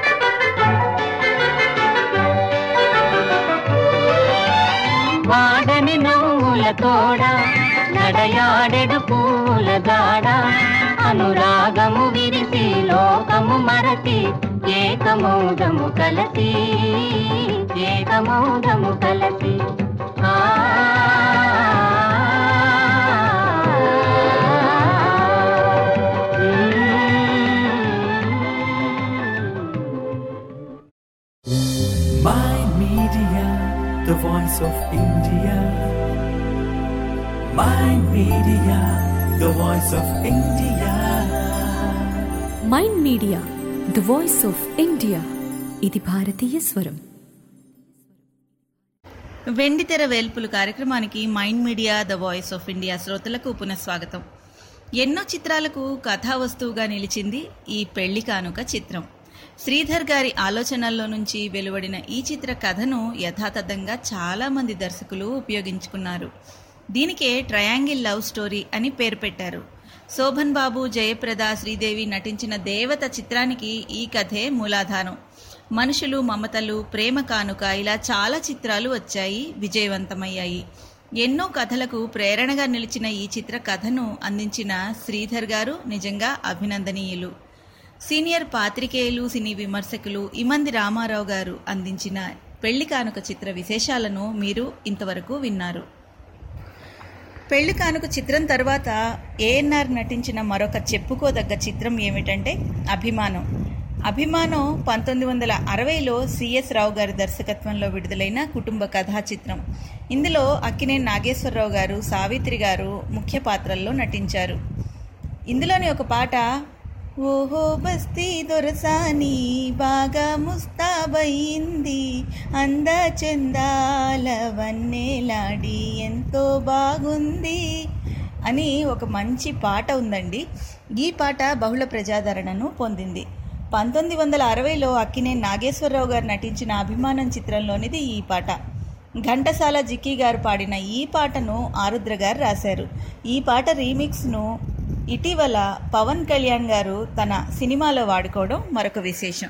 వాడని నవ్వుల తోడ నడయాడెడు పూల దాడ అనురాగము విరిసి లోకము మరచి ఏకమౌదము కలసి ఏకమౌదము కలసి ఆ My Media, the voice of India. My Media, the voice of India. Mind Media the voice of India ఇది భారతీయ స్వరం వెండితెర వేల్పులు కార్యక్రమానికి Mind Media the voice of India శ్రోతలకు పునఃస్వాగతం ఎన్నో చిత్రాలకు కథా వస్తువుగా నిలిచింది ఈ పెళ్లి కానుక చిత్రం శ్రీధర్ గారి ఆలోచనల్లో నుంచి వెలువడిన ఈ చిత్ర కథను యథాతథంగా చాలా మంది దర్శకులు ఉపయోగించుకున్నారు దీనికే ట్రయాంగిల్ లవ్ స్టోరీ అని పేరు పెట్టారు శోభన్ బాబు జయప్రద శ్రీదేవి నటించిన దేవత చిత్రానికి ఈ కథే మూలాధారం మనుషులు మమతలు ప్రేమ కానుక ఇలా చాలా చిత్రాలు వచ్చాయి విజయవంతమయ్యాయి ఎన్నో కథలకు ప్రేరణగా నిలిచిన ఈ చిత్ర కథను అందించిన శ్రీధర్ గారు నిజంగా అభినందనీయులు సీనియర్ పాత్రికేయులు సినీ విమర్శకులు ఇమంది రామారావు గారు అందించిన పెళ్లి కానుక చిత్ర విశేషాలను మీరు ఇంతవరకు విన్నారు పెళ్లి కానుక చిత్రం తర్వాత ఏఎన్ఆర్ నటించిన మరొక చెప్పుకోదగ్గ చిత్రం ఏమిటంటే అభిమానం అభిమానం పంతొమ్మిది వందల అరవైలో సిఎస్ రావు గారి దర్శకత్వంలో విడుదలైన కుటుంబ కథా చిత్రం ఇందులో అక్కినే నాగేశ్వరరావు గారు సావిత్రి గారు ముఖ్య పాత్రల్లో నటించారు ఇందులోని ఒక పాట ఓహో బస్తీ దొరసాని బాగా ముస్తాబయింది అంద చందాల వన్నెలాడి ఎంతో బాగుంది అని ఒక మంచి పాట ఉందండి ఈ పాట బహుళ ప్రజాదరణను పొందింది పంతొమ్మిది వందల అరవైలో అక్కినే నాగేశ్వరరావు గారు నటించిన అభిమానం చిత్రంలోనిది ఈ పాట ఘంటసాల జిక్కి గారు పాడిన ఈ పాటను ఆరుద్ర గారు రాశారు ఈ పాట రీమిక్స్ను ఇటీవల పవన్ కళ్యాణ్ గారు తన సినిమాలో వాడుకోవడం మరొక విశేషం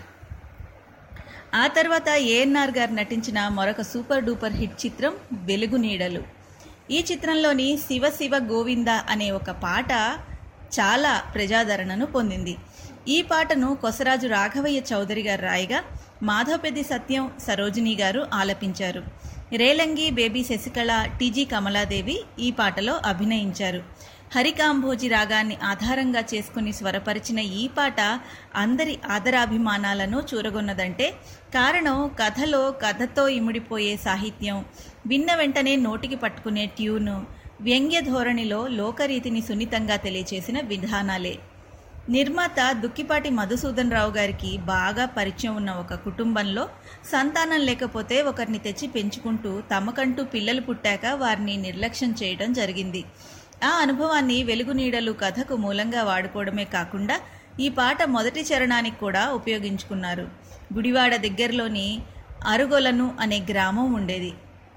ఆ తర్వాత ఏఎన్ఆర్ గారు నటించిన మరొక సూపర్ డూపర్ హిట్ చిత్రం వెలుగు నీడలు ఈ చిత్రంలోని శివ శివ గోవింద అనే ఒక పాట చాలా ప్రజాదరణను పొందింది ఈ పాటను కొసరాజు రాఘవయ్య చౌదరి గారు రాయగా మాధవపెద్ది సత్యం సరోజిని గారు ఆలపించారు రేలంగి బేబీ శశికళ టీజీ కమలాదేవి ఈ పాటలో అభినయించారు హరికాంభోజి రాగాన్ని ఆధారంగా చేసుకుని స్వరపరిచిన ఈ పాట అందరి ఆదరాభిమానాలను చూరగొన్నదంటే కారణం కథలో కథతో ఇమిడిపోయే సాహిత్యం విన్న వెంటనే నోటికి పట్టుకునే ట్యూను వ్యంగ్య ధోరణిలో లోకరీతిని సున్నితంగా తెలియచేసిన విధానాలే నిర్మాత దుక్కిపాటి మధుసూదన్ రావు గారికి బాగా పరిచయం ఉన్న ఒక కుటుంబంలో సంతానం లేకపోతే ఒకరిని తెచ్చి పెంచుకుంటూ తమకంటూ పిల్లలు పుట్టాక వారిని నిర్లక్ష్యం చేయడం జరిగింది ఆ అనుభవాన్ని వెలుగు నీడలు కథకు మూలంగా వాడుకోవడమే కాకుండా ఈ పాట మొదటి చరణానికి కూడా ఉపయోగించుకున్నారు గుడివాడ దగ్గరలోని అరుగొలను అనే గ్రామం ఉండేది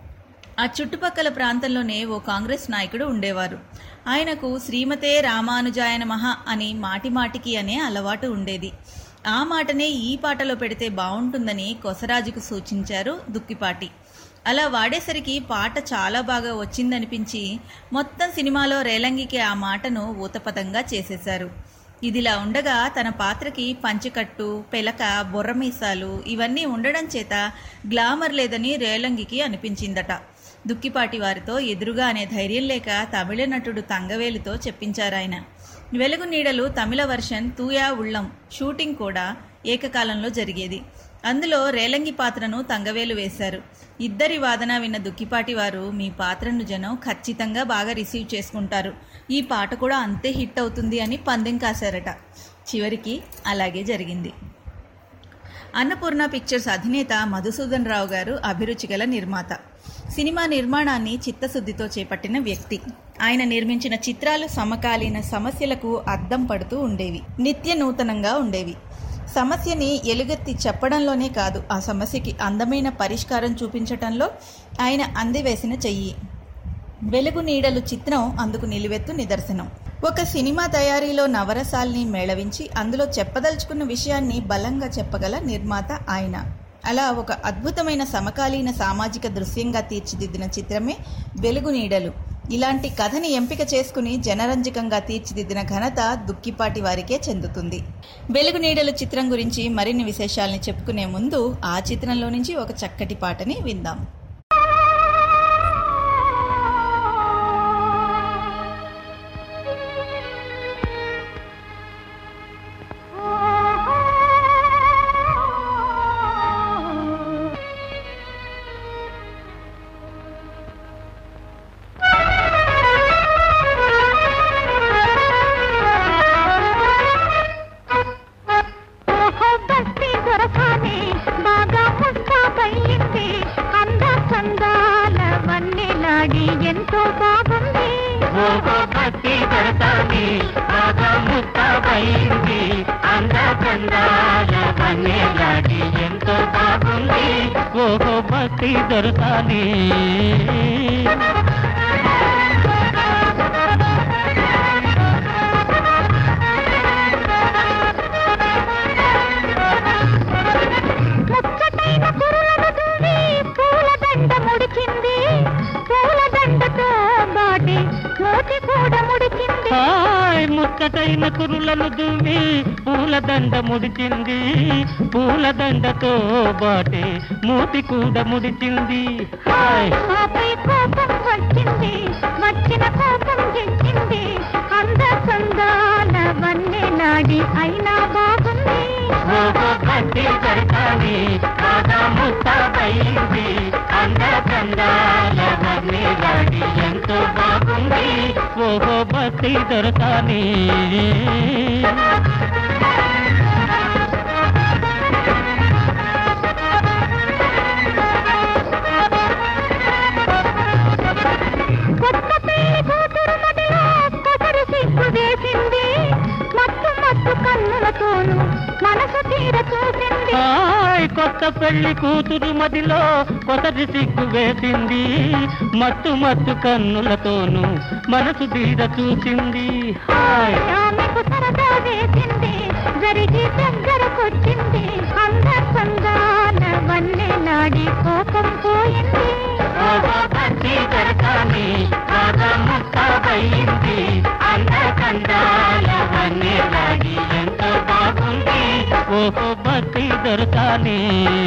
ఆ చుట్టుపక్కల ప్రాంతంలోనే ఓ కాంగ్రెస్ నాయకుడు ఉండేవారు ఆయనకు శ్రీమతే రామానుజాయన మహా అని మాటిమాటికి అనే అలవాటు ఉండేది ఆ మాటనే ఈ పాటలో పెడితే బాగుంటుందని కొసరాజుకు సూచించారు దుక్కిపాటి అలా వాడేసరికి పాట చాలా బాగా వచ్చిందనిపించి మొత్తం సినిమాలో రేలంగికి ఆ మాటను ఊతపదంగా చేసేశారు ఇదిలా ఉండగా తన పాత్రకి పంచకట్టు పెలక బొర్రమీసాలు ఇవన్నీ ఉండడం చేత గ్లామర్ లేదని రేలంగికి అనిపించిందట దుక్కిపాటి వారితో ఎదురుగా అనే ధైర్యం లేక తమిళ నటుడు తంగవేలుతో చెప్పించారాయన వెలుగు నీడలు తమిళ వర్షన్ తూయా ఉళ్ళం షూటింగ్ కూడా ఏకకాలంలో జరిగేది అందులో రేలంగి పాత్రను తంగవేలు వేశారు ఇద్దరి వాదన విన్న దుక్కిపాటి వారు మీ పాత్రను జనం ఖచ్చితంగా బాగా రిసీవ్ చేసుకుంటారు ఈ పాట కూడా అంతే హిట్ అవుతుంది అని పందెం కాశారట చివరికి అలాగే జరిగింది అన్నపూర్ణ పిక్చర్స్ అధినేత మధుసూదన్ రావు గారు అభిరుచి గల నిర్మాత సినిమా నిర్మాణాన్ని చిత్తశుద్ధితో చేపట్టిన వ్యక్తి ఆయన నిర్మించిన చిత్రాలు సమకాలీన సమస్యలకు అద్దం పడుతూ ఉండేవి నిత్య నూతనంగా ఉండేవి సమస్యని ఎలుగెత్తి చెప్పడంలోనే కాదు ఆ సమస్యకి అందమైన పరిష్కారం చూపించటంలో ఆయన అందివేసిన చెయ్యి వెలుగు నీడలు చిత్రం అందుకు నిలువెత్తు నిదర్శనం ఒక సినిమా తయారీలో నవరసాల్ని మేళవించి అందులో చెప్పదలుచుకున్న విషయాన్ని బలంగా చెప్పగల నిర్మాత ఆయన అలా ఒక అద్భుతమైన సమకాలీన సామాజిక దృశ్యంగా తీర్చిదిద్దిన చిత్రమే వెలుగు నీడలు ఇలాంటి కథని ఎంపిక చేసుకుని జనరంజకంగా తీర్చిదిద్దిన ఘనత దుక్కిపాటి వారికే చెందుతుంది వెలుగు నీడలు చిత్రం గురించి మరిన్ని విశేషాలని చెప్పుకునే ముందు ఆ చిత్రంలో నుంచి ఒక చక్కటి పాటని విందాం ఓహో బస్తీ దొరకానే బాగా ముస్తాబయ్యింది అంద చందాల వన్నెలాడి ఎంతో బాగుంది ఓహో భక్తి దొరకాలి బాగా ముస్తాబైంది అంద చందాల వన్నెలాడి ఎంతో బాగుంది ఓహో భక్తి దొరకాలి ముచ్చటైన కురులను దూరి పూలదండ ముడిచింది పూలదండతో బాటి మూతి కూడా ముడిచింది హాయ్ ముక్కటైన కురులను దువ్వి పూలదండ ముడిచింది పూలదండతో బాటే మూతి కూడా ముడిచింది హాయ్ ఆపై కోపం వచ్చింది వచ్చిన కోపం తెచ్చింది అంద చందాల వన్నెలాడి అయినా బాగుంది ఓహో భక్తి దొరకాలి బాగా ముస్తాబైంది అంద చందాల వన్నెలాడి ఎంతో బాగుంది ఓహో భక్తి దొరకాని కొత్త పెళ్లి కూతురు మదిలో కొసరు సిగ్గు వేసింది మత్తు మత్తు కన్నులతోను మనసు తీర చూసింది హాయ్ కొత్త పెళ్లి కూతురు మదిలో కొసరి సిగ్గు వేసింది మత్తు మత్తు కన్నులతోనూ మనసు తీర చూసింది హాయ్ ఆమెకు సరదా వేసింది జరిగి దగ్గరకొచ్చింది అంద సందాన వన్నె నాడి కోపం పోయింది ఓహో భక్తి దొరకాని రాగా ముస్తాబయింది అందకందాల వన్నెలాగి ఎంతో బాగుంది ఓహో భక్తి దొరకాని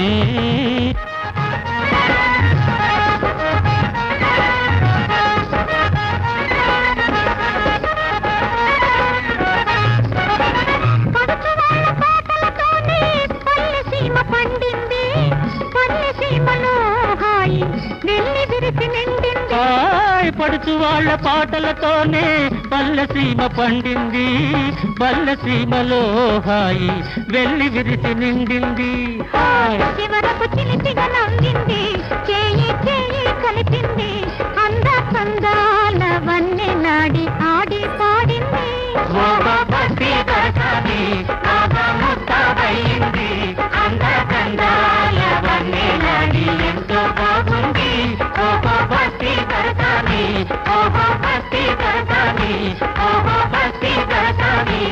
పడుచు వాళ్ళ పాటలతోనే పల్లె సీమ పండింది పల్లె సీమలో హాయి వెళ్ళి విరిసి నిండింది హాయ్ పడుచు వాళ్ళ పాటలతోనే పల్లె సీమ పండింది పల్లె సీమలో హాయి వెళ్ళి విరిసి నిండింది హాయ్ చివరకు చిలిపిగా నవ్వింది చేయి చేయి కలిపింది అంద సందాల వన్నె నాడి ఆడి పాడింది ఓహో భక్తి దొరకాని రాగా ముస్తాబయింది అందకందాల వన్నెలాడి ఎంతో బాగుంది ఓహో భక్తి దొరకాని ఓహో భక్తి దొరకాని ఓహో భక్తి దొరకాని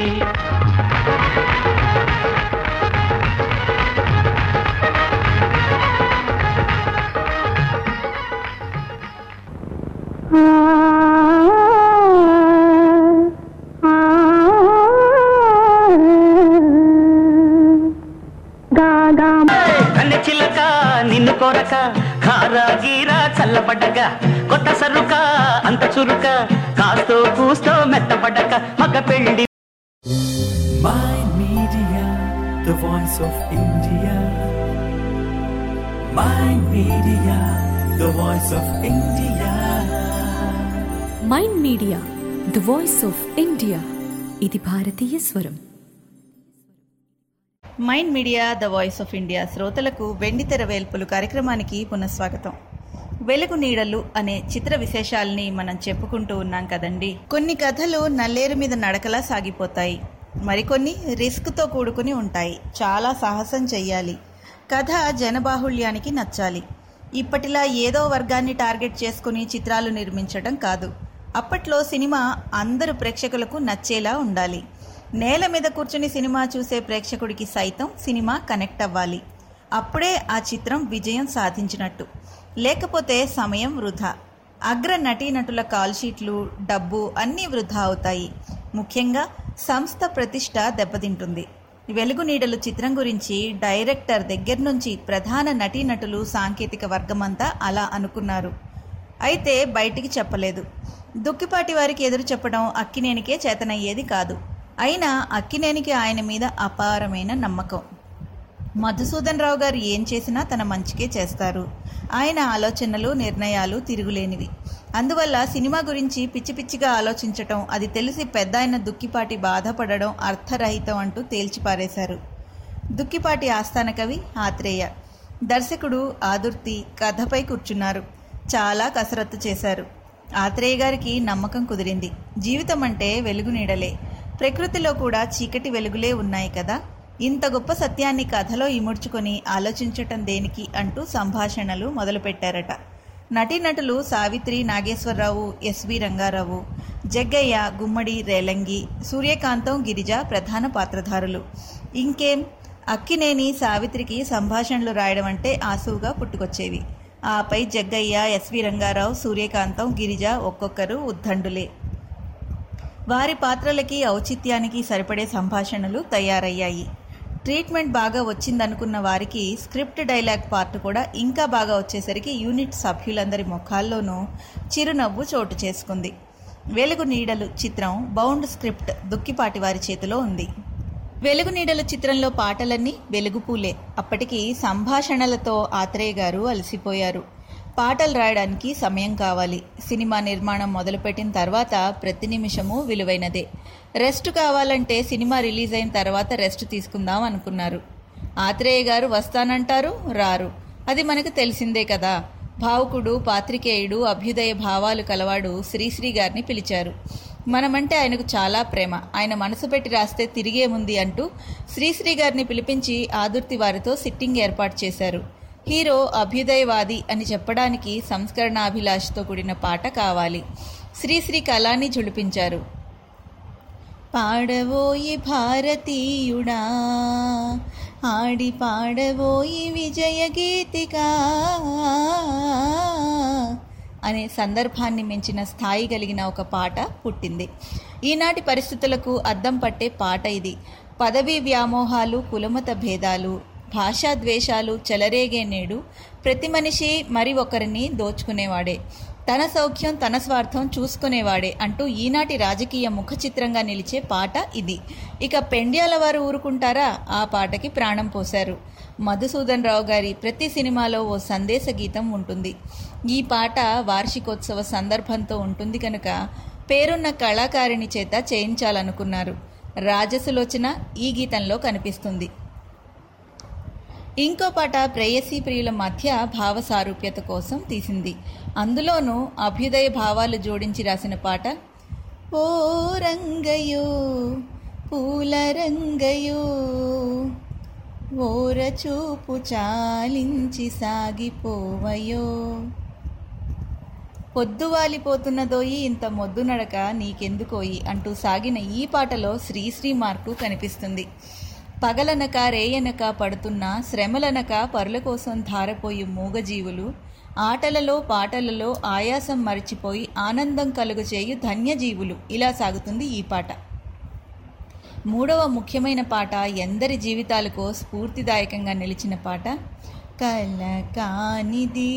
కన్నె చిలక నిన్ను కొరక కారా గీరా చల్లబడ్డగా కొత్త సరుక అంత చురుక కాస్తో కూస్తో మెత్తబడ్డక మగ పెళ్లి Mind Media, the voice of India. Mind Media, the voice of India. Mind Media the voice of India ఇది భారతీయ స్వరం Mind Media the voice of India శ్రోతలకు వెండితెర వేల్పులు కార్యక్రమానికి పునఃస్వాగతం వెలుగు నీడలు అనే చిత్ర విశేషాల్ని మనం చెప్పుకుంటూ ఉన్నాం కదండి కొన్ని కథలు నల్లేరు మీద నడకలా సాగిపోతాయి మరికొన్ని రిస్క్తో కూడుకుని ఉంటాయి చాలా సాహసం చెయ్యాలి కథ జనబాహుళ్యానికి నచ్చాలి ఇప్పటిలా ఏదో వర్గాన్ని టార్గెట్ చేసుకుని చిత్రాలు నిర్మించడం కాదు అప్పట్లో సినిమా అందరు ప్రేక్షకులకు నచ్చేలా ఉండాలి నేల మీద కూర్చుని సినిమా చూసే ప్రేక్షకుడికి సైతం సినిమా కనెక్ట్ అవ్వాలి అప్పుడే ఆ చిత్రం విజయం సాధించినట్టు లేకపోతే సమయం వృధా అగ్ర నటీనటుల కాల్ షీట్లు డబ్బు అన్నీ వృధా అవుతాయి ముఖ్యంగా సంస్థ ప్రతిష్ట దెబ్బతింటుంది వెలుగు నీడలు చిత్రం గురించి డైరెక్టర్ దగ్గర నుంచి ప్రధాన నటీనటులు సాంకేతిక వర్గమంతా అలా అనుకున్నారు అయితే బయటికి చెప్పలేదు దుక్కిపాటి వారికి ఎదురు చెప్పడం అక్కినేనికే చేతనయ్యేది కాదు అయినా అక్కినేనికి ఆయన మీద అపారమైన నమ్మకం మధుసూదన్ రావు గారు ఏం చేసినా తన మంచికే చేస్తారు ఆయన ఆలోచనలు నిర్ణయాలు తిరుగులేనివి అందువల్ల సినిమా గురించి పిచ్చి పిచ్చిగా ఆలోచించటం అది తెలిసి పెద్ద ఆయన దుక్కిపాటి బాధపడడం అర్థరహితం అంటూ తేల్చిపారేశారు దుక్కిపాటి ఆస్థాన కవి ఆత్రేయ దర్శకుడు ఆదుర్తి కథపై కూర్చున్నారు చాలా కసరత్తు చేశారు ఆత్రేయ గారికి నమ్మకం కుదిరింది జీవితం అంటే వెలుగు నీడలే ప్రకృతిలో కూడా చీకటి వెలుగులే ఉన్నాయి కదా ఇంత గొప్ప సత్యాన్ని కథలో ఇముడ్చుకొని ఆలోచించటం దేనికి అంటూ సంభాషణలు మొదలుపెట్టారట నటీనటులు సావిత్రి నాగేశ్వరరావు ఎస్వి రంగారావు జగ్గయ్య గుమ్మడి రేలంగి సూర్యకాంతం గిరిజ ప్రధాన పాత్రధారులు ఇంకేం అక్కినేని సావిత్రికి సంభాషణలు రాయడం అంటే ఆసువుగా పుట్టుకొచ్చేవి ఆపై జగ్గయ్య ఎస్వి రంగారావు సూర్యకాంతం గిరిజ ఒక్కొక్కరు ఉద్దండులే వారి పాత్రలకి ఔచిత్యానికి సరిపడే సంభాషణలు తయారయ్యాయి ట్రీట్మెంట్ బాగా వచ్చిందనుకున్న వారికి స్క్రిప్ట్ డైలాగ్ పార్ట్ కూడా ఇంకా బాగా వచ్చేసరికి యూనిట్ సభ్యులందరి ముఖాల్లోనూ చిరునవ్వు చోటు చేసుకుంది వెలుగు నీడలు చిత్రం బౌండ్ స్క్రిప్ట్ దుక్కిపాటి వారి చేతిలో ఉంది వెలుగు నీడలు చిత్రంలో పాటలన్నీ వెలుగుపూలే అప్పటికి సంభాషణలతో ఆత్రేయ గారు అలసిపోయారు పాటలు రాయడానికి సమయం కావాలి సినిమా నిర్మాణం మొదలుపెట్టిన తర్వాత ప్రతి నిమిషము విలువైనదే రెస్ట్ కావాలంటే సినిమా రిలీజ్ అయిన తర్వాత రెస్ట్ తీసుకుందాం అనుకున్నారు ఆత్రేయ గారు వస్తానంటారు రారు అది మనకు తెలిసిందే కదా భావుకుడు పాత్రికేయుడు అభ్యుదయ భావాలు కలవాడు శ్రీశ్రీ గారిని పిలిచారు మనమంటే ఆయనకు చాలా ప్రేమ ఆయన మనసు పెట్టి రాస్తే తిరిగేముంది అంటూ శ్రీశ్రీ గారిని పిలిపించి ఆదుర్తి వారితో సిట్టింగ్ ఏర్పాటు చేశారు హీరో అభ్యుదయవాది అని చెప్పడానికి సంస్కరణాభిలాషతో కూడిన పాట కావాలి శ్రీశ్రీ కళాన్ని జుడిపించారు పాడవోయి భారతీయుడా ఆడి పాడవోయి విజయ గీతికా అనే సందర్భాన్ని మించిన స్థాయి కలిగిన ఒక పాట పుట్టింది ఈనాటి పరిస్థితులకు అద్దం పట్టే పాట ఇది పదవీ వ్యామోహాలు కులమత భేదాలు భాషా ద్వేషాలు చెలరేగే నేడు ప్రతి మనిషి మరి ఒకరిని దోచుకునేవాడే తన సౌఖ్యం తన స్వార్థం చూసుకునేవాడే అంటూ ఈనాటి రాజకీయ ముఖ చిత్రంగా నిలిచే పాట ఇది ఇక పెండ్యాల వారు ఊరుకుంటారా ఆ పాటకి ప్రాణం పోశారు మధుసూదన్ రావు గారి ప్రతి సినిమాలో ఓ సందేశ గీతం ఉంటుంది ఈ పాట వార్షికోత్సవ సందర్భంతో ఉంటుంది కనుక పేరున్న కళాకారిణి చేత చేయించాలనుకున్నారు రాజసులోచన ఈ గీతంలో కనిపిస్తుంది ఇంకో పాట ప్రేయసీ ప్రియుల మధ్య భావ సారూప్యత కోసం తీసింది అందులోనూ అభ్యుదయ భావాలు జోడించి రాసిన పాట ఓ రంగయో పూల రంగయో ఓర చూపు చాలించి సాగిపోవయో పొద్దువాలిపోతున్నదోయి ఇంత మొద్దు నడక నీకెందుకోయి అంటూ సాగిన ఈ పాటలో శ్రీశ్రీ మార్కు కనిపిస్తుంది పగలనక రేయనక పడుతున్న శ్రమలనక పరుల కోసం ధారపోయి మూగజీవులు ఆటలలో పాటలలో ఆయాసం మరిచిపోయి ఆనందం కలుగచేయు ధన్యజీవులు ఇలా సాగుతుంది ఈ పాట మూడవ ముఖ్యమైన పాట ఎందరి జీవితాలకో స్ఫూర్తిదాయకంగా నిలిచిన పాట కల కానిది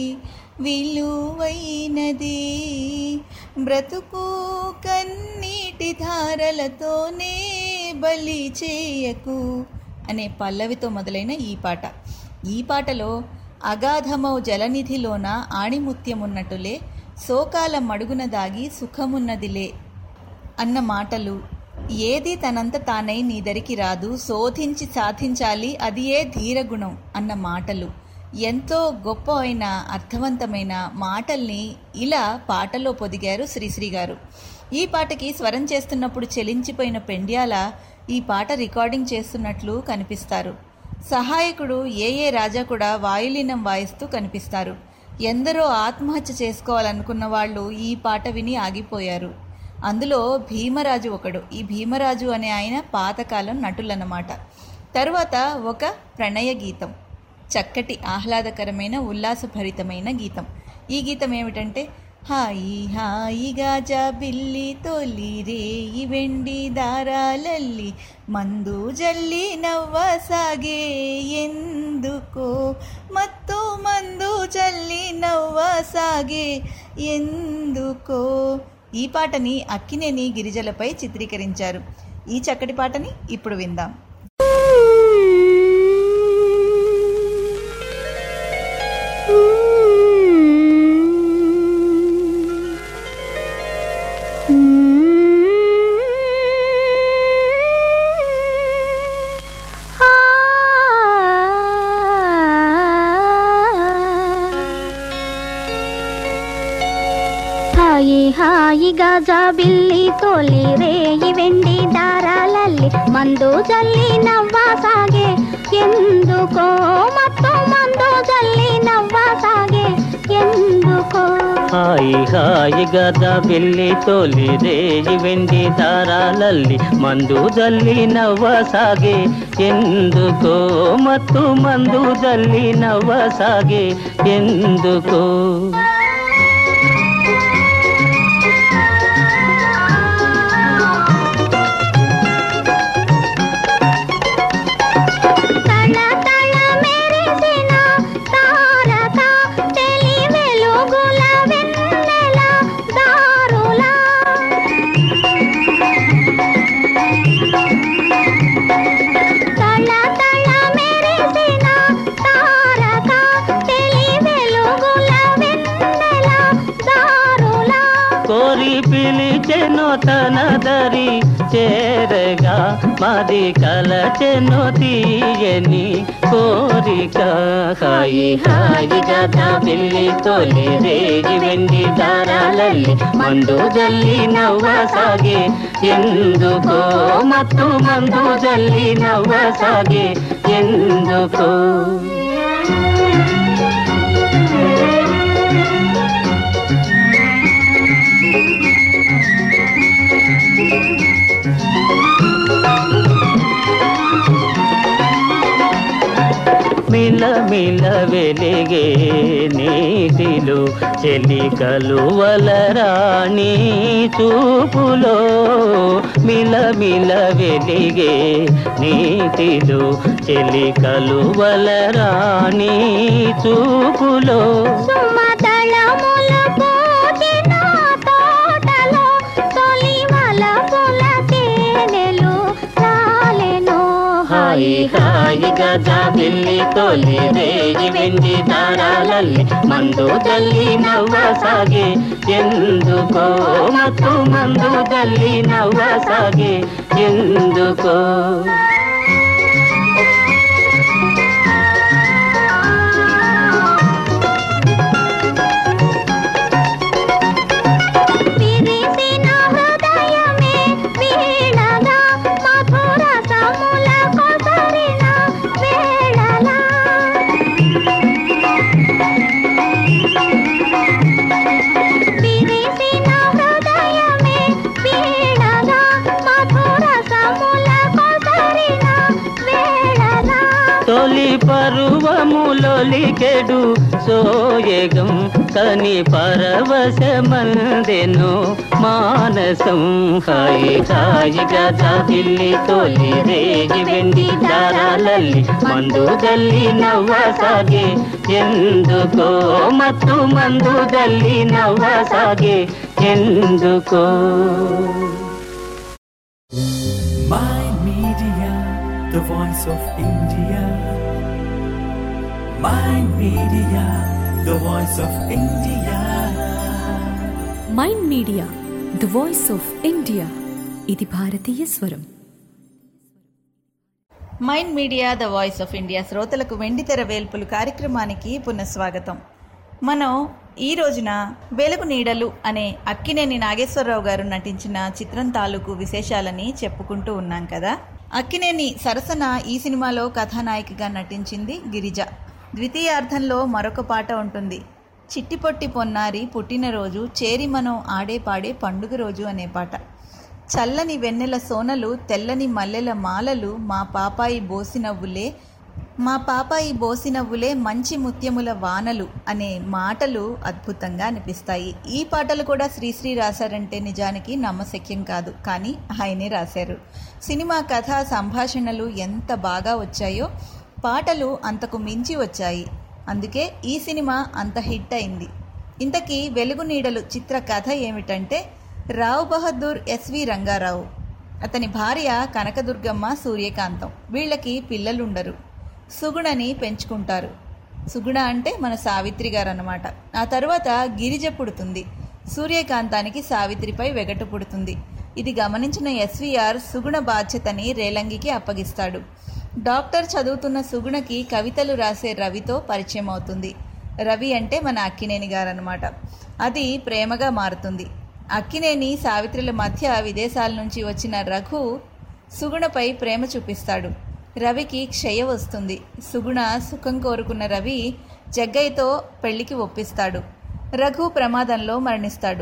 విలువైనది బ్రతుకు కన్నీటి ధారలతోనే బలి చేయకు అనే పల్లవితో మొదలైన ఈ పాట ఈ పాటలో అగాధమౌ జలనిధిలోన ఆణిముత్యమున్నట్టులే శోకాల మడుగున దాగి సుఖమున్నదిలే అన్న మాటలు ఏది తనంత తానై నీ దరికి రాదు శోధించి సాధించాలి అది ఏ ధీరగుణం అన్న మాటలు ఎంతో గొప్ప అయిన అర్థవంతమైన మాటల్ని ఇలా పాటలో పొదిగారు శ్రీశ్రీ గారు ఈ పాటకి స్వరం చేస్తున్నప్పుడు చెలించిపోయిన పెండ్యాల ఈ పాట రికార్డింగ్ చేస్తున్నట్లు కనిపిస్తారు సహాయకుడు ఏ ఏ రాజా కూడా వాయులీనం వాయిస్తూ కనిపిస్తారు ఎందరో ఆత్మహత్య చేసుకోవాలనుకున్న వాళ్ళు ఈ పాట విని ఆగిపోయారు అందులో భీమరాజు ఒకడు ఈ భీమరాజు అనే ఆయన పాతకాలం నటులన్నమాట తరువాత ఒక ప్రణయ గీతం చక్కటి ఆహ్లాదకరమైన ఉల్లాసభరితమైన గీతం ఈ గీతం ఏమిటంటే హాయి హాయిగా జాబిల్లి తొలి రేయి వెండి దారాలల్లి మందు జల్లి నవ్వసాగే ఎందుకో మత్తు మందు జల్లి నవ్వసాగే ఎందుకో ఈ పాటని అక్కినేని గిరిజలపై చిత్రీకరించారు ఈ చక్కటి పాటని ఇప్పుడు విందాం హాయి హాయిగా జాబిల్లి తోలి రేయి వెండి దారాలల్లి మందు జల్లి నవ్వా సాగే ఎందుకో మత్తు మందు జల్లి నవ్వా సాగే ఎందుకో హాయి హాయిగా వెళ్ళి తోలి రేయి వెండి దారాలల్లి మందు జల్లి నవ్వసాగే ఎందుకో మత్తు మందు జల్లి నవ్వసాగే ఎందుకో తళ తళ మెరిసిన తారక తెలి వెలుగుల వెన్నెల దారులా తళ తళ మెరిసిన తారక తెలి వెలుగుల కోరి పిలిచెను తన దరి చేరగా మాది కలచెను తీయని కోరిక హాయి హాయిగా పిల్లి తొలి రేగి వెండి దారాలల్లి మందు జల్లి నవ్వసాగే ఎందుకో మత్తు మందు జల్లి నవ్వసాగే ఎందుకో మిల మిల వెలిగే నీటిలో చెలికలు వలరాణి చూపులో మిల మిల వెలిగే నీటిలో చెలికలు వలరాణి చూపులో సుమదళముల పూచిన తోటలో తొలి వలపుల తేనెలు రాలెను హాయి హాయిగా జాబిల్లి తొలి రేగి వెండి దారాలల్లి మందు తల్లి నవ్వసాగే ఎందుకో మత్తు మందు తల్లి నవ్వసాగే ఎందుకో విరిసిన హృదయమే వీణగా మధుర సముల కొసరిన వేళలా విరిసిన హృదయమే వీణగా మధుర సముల కొసరిన వేళలా తొలి పరువములొలికెడు సోయగం కని పరవశమందెను మానసం హాయి హాయిగా జాబిల్లి తొలి రేగి వెండి దారాలల్లి మందు దల్లి నవ్వసాగే ఎందుకో మత్తు మందు దల్లి నవ్వసాగే ఎందుకో My Media, the voice of India. My Media, the voice of India. Mind Media the voice of India ఇది భారతీయ స్వరం Mind Media the voice of India శ్రోతలకు వెండితెర వేల్పులు కార్యక్రమానికి పునఃస్వాగతం మనం ఈ రోజున వెలుగు నీడలు అనే అక్కినేని నాగేశ్వరరావు గారు నటించిన చిత్రం తాలూకు విశేషాలని చెప్పుకుంటూ ఉన్నాం కదా అక్కినేని సరసన ఈ సినిమాలో కథానాయికగా నటించింది గిరిజ ద్వితీయార్థంలో మరొక పాట ఉంటుంది చిట్టిపొట్టి పొన్నారి పుట్టినరోజు చేరి మనం ఆడే పాడే పండుగ రోజు అనే పాట చల్లని వెన్నెల సోనలు తెల్లని మల్లెల మాలలు మా పాపాయి బోసినవ్వులే మా పాపాయి బోసినవ్వులే మంచి ముత్యముల వానలు అనే మాటలు అద్భుతంగా అనిపిస్తాయి ఈ పాటలు కూడా శ్రీశ్రీ రాశారంటే నిజానికి నమ్మశక్యం కాదు కానీ ఆయనే రాశారు సినిమా కథ సంభాషణలు ఎంత బాగా వచ్చాయో పాటలు అంతకు మించి వచ్చాయి అందుకే ఈ సినిమా అంత హిట్ అయింది ఇంతకీ వెలుగు నీడలు చిత్ర కథ ఏమిటంటే రావు బహదూర్ ఎస్వి రంగారావు అతని భార్య కనకదుర్గమ్మ సూర్యకాంతం వీళ్ళకి పిల్లలుండరు సుగుణని పెంచుకుంటారు సుగుణ అంటే మన సావిత్రి గారు అన్నమాట ఆ తర్వాత గిరిజ పుడుతుంది సూర్యకాంతానికి సావిత్రిపై వెగటు పుడుతుంది ఇది గమనించిన ఎస్వీఆర్ సుగుణ బాధ్యతని రేలంగికి అప్పగిస్తాడు డాక్టర్ చదువుతున్న సుగుణకి కవితలు రాసే రవితో పరిచయం అవుతుంది రవి అంటే మన అక్కినేని గారనమాట అది ప్రేమగా మారుతుంది అక్కినేని సావిత్రుల మధ్య విదేశాల నుంచి వచ్చిన రఘు సుగుణపై ప్రేమ చూపిస్తాడు రవికి క్షయ వస్తుంది సుగుణ సుఖం కోరుకున్న రవి జగ్గయ్యతో పెళ్లికి ఒప్పిస్తాడు రఘు ప్రమాదంలో మరణిస్తాడు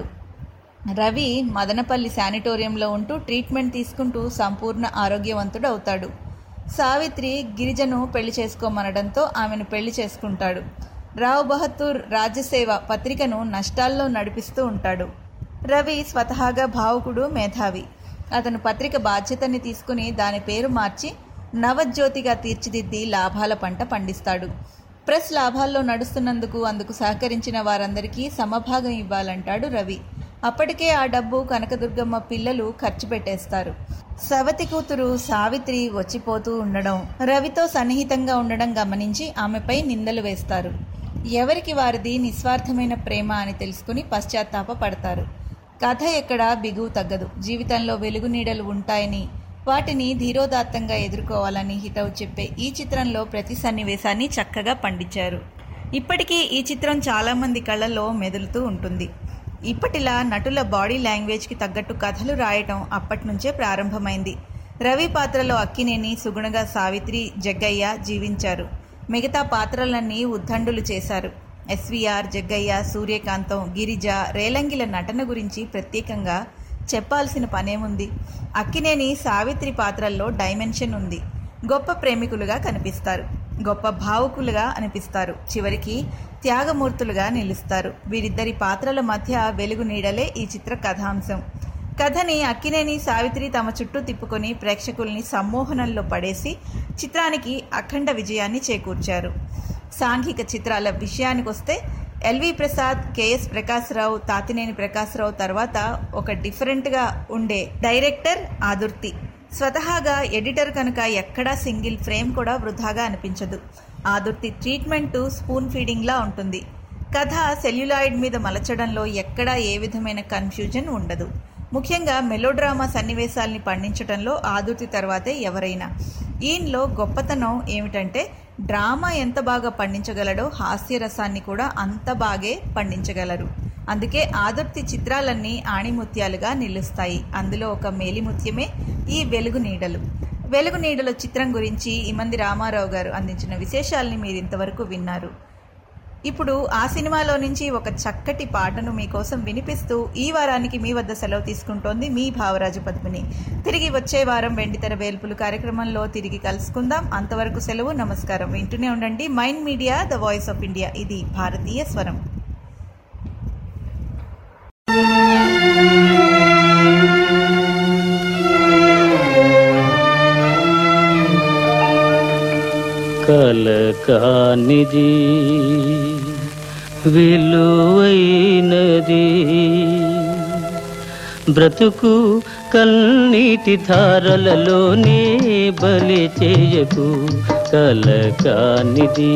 రవి మదనపల్లి శానిటోరియంలో ఉంటూ ట్రీట్మెంట్ తీసుకుంటూ సంపూర్ణ ఆరోగ్యవంతుడు అవుతాడు సావిత్రి గిరిజను పెళ్లి చేసుకోమనడంతో ఆమెను పెళ్లి చేసుకుంటాడు రావు బహదూర్ రాజ్యసేవ పత్రికను నష్టాల్లో నడిపిస్తూ ఉంటాడు రవి స్వతహాగా భావుకుడు మేధావి అతను పత్రిక బాధ్యతని తీసుకుని దాని పేరు మార్చి నవజ్యోతిగా తీర్చిదిద్ది లాభాల పంట పండిస్తాడు ప్రెస్ లాభాల్లో నడుస్తున్నందుకు అందుకు సహకరించిన వారందరికీ సమభాగం ఇవ్వాలంటాడు రవి అప్పటికే ఆ డబ్బు కనకదుర్గమ్మ పిల్లలు ఖర్చు పెట్టేస్తారు సవతి కూతురు సావిత్రి వచ్చిపోతూ ఉండడం రవితో సన్నిహితంగా ఉండడం గమనించి ఆమెపై నిందలు వేస్తారు ఎవరికి వారిది నిస్వార్థమైన ప్రేమ అని తెలుసుకుని పశ్చాత్తాప పడతారు కథ ఎక్కడా బిగువు తగ్గదు జీవితంలో వెలుగు నీడలు ఉంటాయని వాటిని ధీరోదాత్తంగా ఎదుర్కోవాలని హితవు చెప్పే ఈ చిత్రంలో ప్రతి సన్నివేశాన్ని చక్కగా పండించారు ఇప్పటికీ ఈ చిత్రం చాలామంది కళ్ళల్లో మెదులుతూ ఉంటుంది ఇప్పటిలా నటుల బాడీ లాంగ్వేజ్కి తగ్గట్టు కథలు రాయటం అప్పటి నుంచే ప్రారంభమైంది రవి పాత్రలో అక్కినేని సుగుణగా సావిత్రి జగ్గయ్య జీవించారు మిగతా పాత్రలన్నీ ఉద్దండులు చేశారు ఎస్వీఆర్ జగ్గయ్య సూర్యకాంతం గిరిజ రేలంగిల నటన గురించి ప్రత్యేకంగా చెప్పాల్సిన పనేముంది అక్కినేని సావిత్రి పాత్రల్లో డైమెన్షన్ ఉంది గొప్ప ప్రేమికులుగా కనిపిస్తారు గొప్ప భావుకులుగా అనిపిస్తారు చివరికి త్యాగమూర్తులుగా నిలుస్తారు వీరిద్దరి పాత్రల మధ్య వెలుగు నీడలే ఈ చిత్ర కథాంశం కథని అక్కినేని సావిత్రి తమ చుట్టూ తిప్పుకొని ప్రేక్షకుల్ని సమ్మోహనంలో పడేసి చిత్రానికి అఖండ విజయాన్ని చేకూర్చారు సాంఘిక చిత్రాల విషయానికొస్తే ఎల్వి ప్రసాద్ కెఎస్ ప్రకాశ్రావు తాతినేని ప్రకాశ్రావు తర్వాత ఒక డిఫరెంట్గా ఉండే డైరెక్టర్ ఆదుర్తి స్వతహాగా ఎడిటర్ కనుక ఎక్కడా సింగిల్ ఫ్రేమ్ కూడా వృధాగా అనిపించదు ఆదుర్తి ట్రీట్మెంటు స్పూన్ ఫీడింగ్లా ఉంటుంది కథ సెల్యులాయిడ్ మీద మలచడంలో ఎక్కడా ఏ విధమైన కన్ఫ్యూజన్ ఉండదు ముఖ్యంగా మెలోడ్రామా సన్నివేశాల్ని పండించడంలో ఆదుర్తి తర్వాతే ఎవరైనా ఈయనలో గొప్పతనం ఏమిటంటే డ్రామా ఎంత బాగా పండించగలడో హాస్యరసాన్ని కూడా అంత బాగే పండించగలరు అందుకే ఆదుర్తి చిత్రాలన్నీ ఆణిముత్యాలుగా నిలుస్తాయి అందులో ఒక మేలిముత్యమే ఈ వెలుగు నీడలు వెలుగు నీడల చిత్రం గురించి ఇమంది రామారావు గారు అందించిన విశేషాల్ని మీరు ఇంతవరకు విన్నారు ఇప్పుడు ఆ సినిమాలో నుంచి ఒక చక్కటి పాటను మీకోసం వినిపిస్తూ ఈ వారానికి మీ వద్ద సెలవు తీసుకుంటోంది మీ భావరాజు పద్మిని తిరిగి వచ్చే వారం వెండితెర వేల్పులు కార్యక్రమంలో తిరిగి కలుసుకుందాం అంతవరకు సెలవు నమస్కారం వింటూనే ఉండండి Mind Media the voice of India ఇది భారతీయ స్వరం కలకానిది విలువైనది బ్రతుకు కన్నీటి ధారలలోనే బలి చేయకు కలకానిది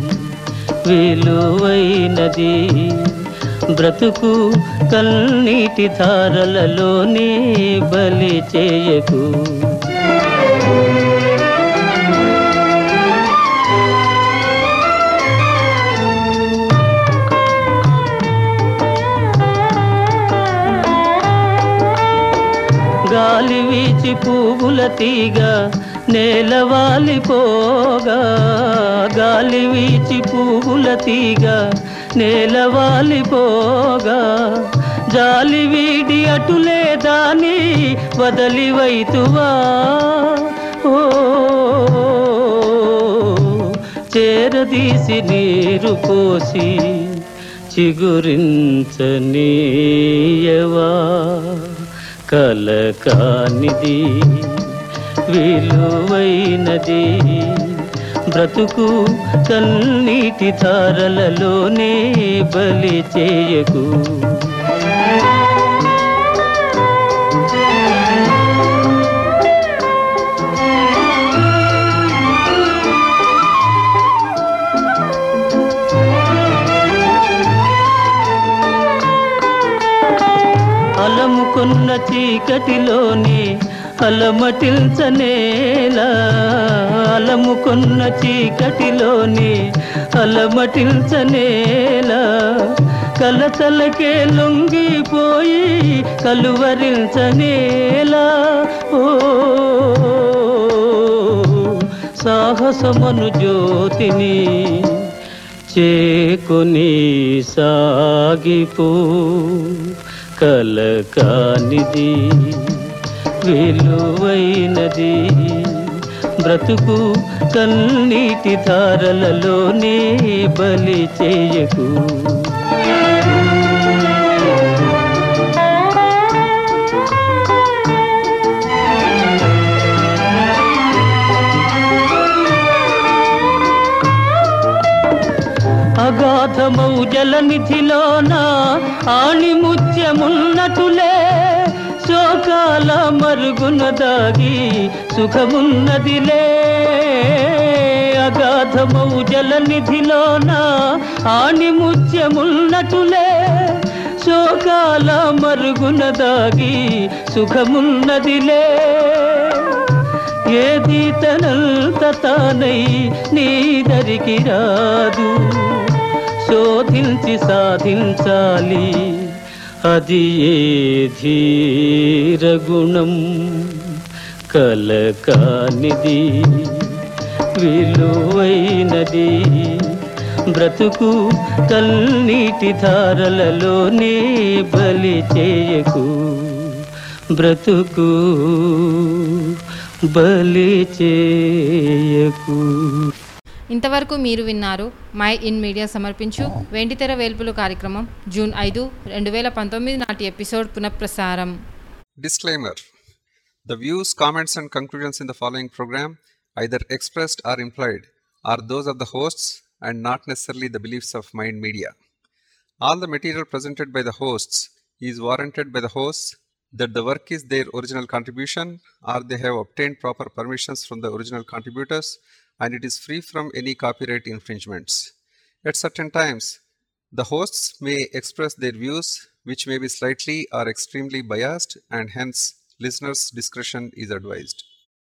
విలువైనది బ్రతుకు కన్నీటి ధారలలోనే బలి చేయకు గాలి వీచి పువ్వుల తీగ నేలవాలిపోగా గాలి వీచి పువ్వుల తీగ నేలవాలిపోగా జాలి వీడి అటులే దాని వదలి వైతువా ఓ చేరదీసి నీరు పోసి చిగురించనీయవా కలకానిది విలువైనది బ్రతుకు కన్నీటి ధారలలోనే బలి చేయకు అలముకున్న చీకటిలోనే అలమటిల్చనేలా అలముకున్న చీకటిలోనే అలమటిల్చనేలా కలతలకే లొంగిపోయి కలువరించనేలా ఓ సాహసమను జ్యోతిని చేకొని సాగిపో కలకానిది విలువైనది బ్రతుకు కన్నీటి ధారలలోనే బలి చేయకు అగాధమౌ జలనిధిలోన ఆణిముత్యమున్నటులే శోకాల మరుగున దాగి సుఖమున్నదిలే అగాధమౌ జలనిధిలోన ఆణిముత్యమున్నటులే శోకాల లోకాల మరుగున దాగి సుఖమున్నదిలే ఏది తనంత తానై నీదరికి రాదు శోధించి సాధించాలి అది ఏ ధీరగుణం కలకానిది విలువైనది బ్రతుకు కల్నీటి ధారలలోనే బలి చేయకు బ్రతుకు బలి చేయకు ఇంతవరకు మీరు విన్నారు మై ఇన్ మీడియా సమర్పించు వెండితెర వేల్పులు కార్యక్రమం జూన్ ఐదు రెండు వేల పంతొమ్మిది నాటి ఎపిసోడ్ పునఃప్రసారం Disclaimer The views, comments, and conclusions in the following program, either expressed or implied, are those of the hosts and not necessarily the beliefs of Mind Media. All the material presented by the hosts is warranted by the hosts that the work is their original contribution or they have obtained proper permissions from the original contributors and it is free from any copyright infringements. At certain times, the hosts may express their views, which may be slightly or extremely biased, and hence listeners' discretion is advised.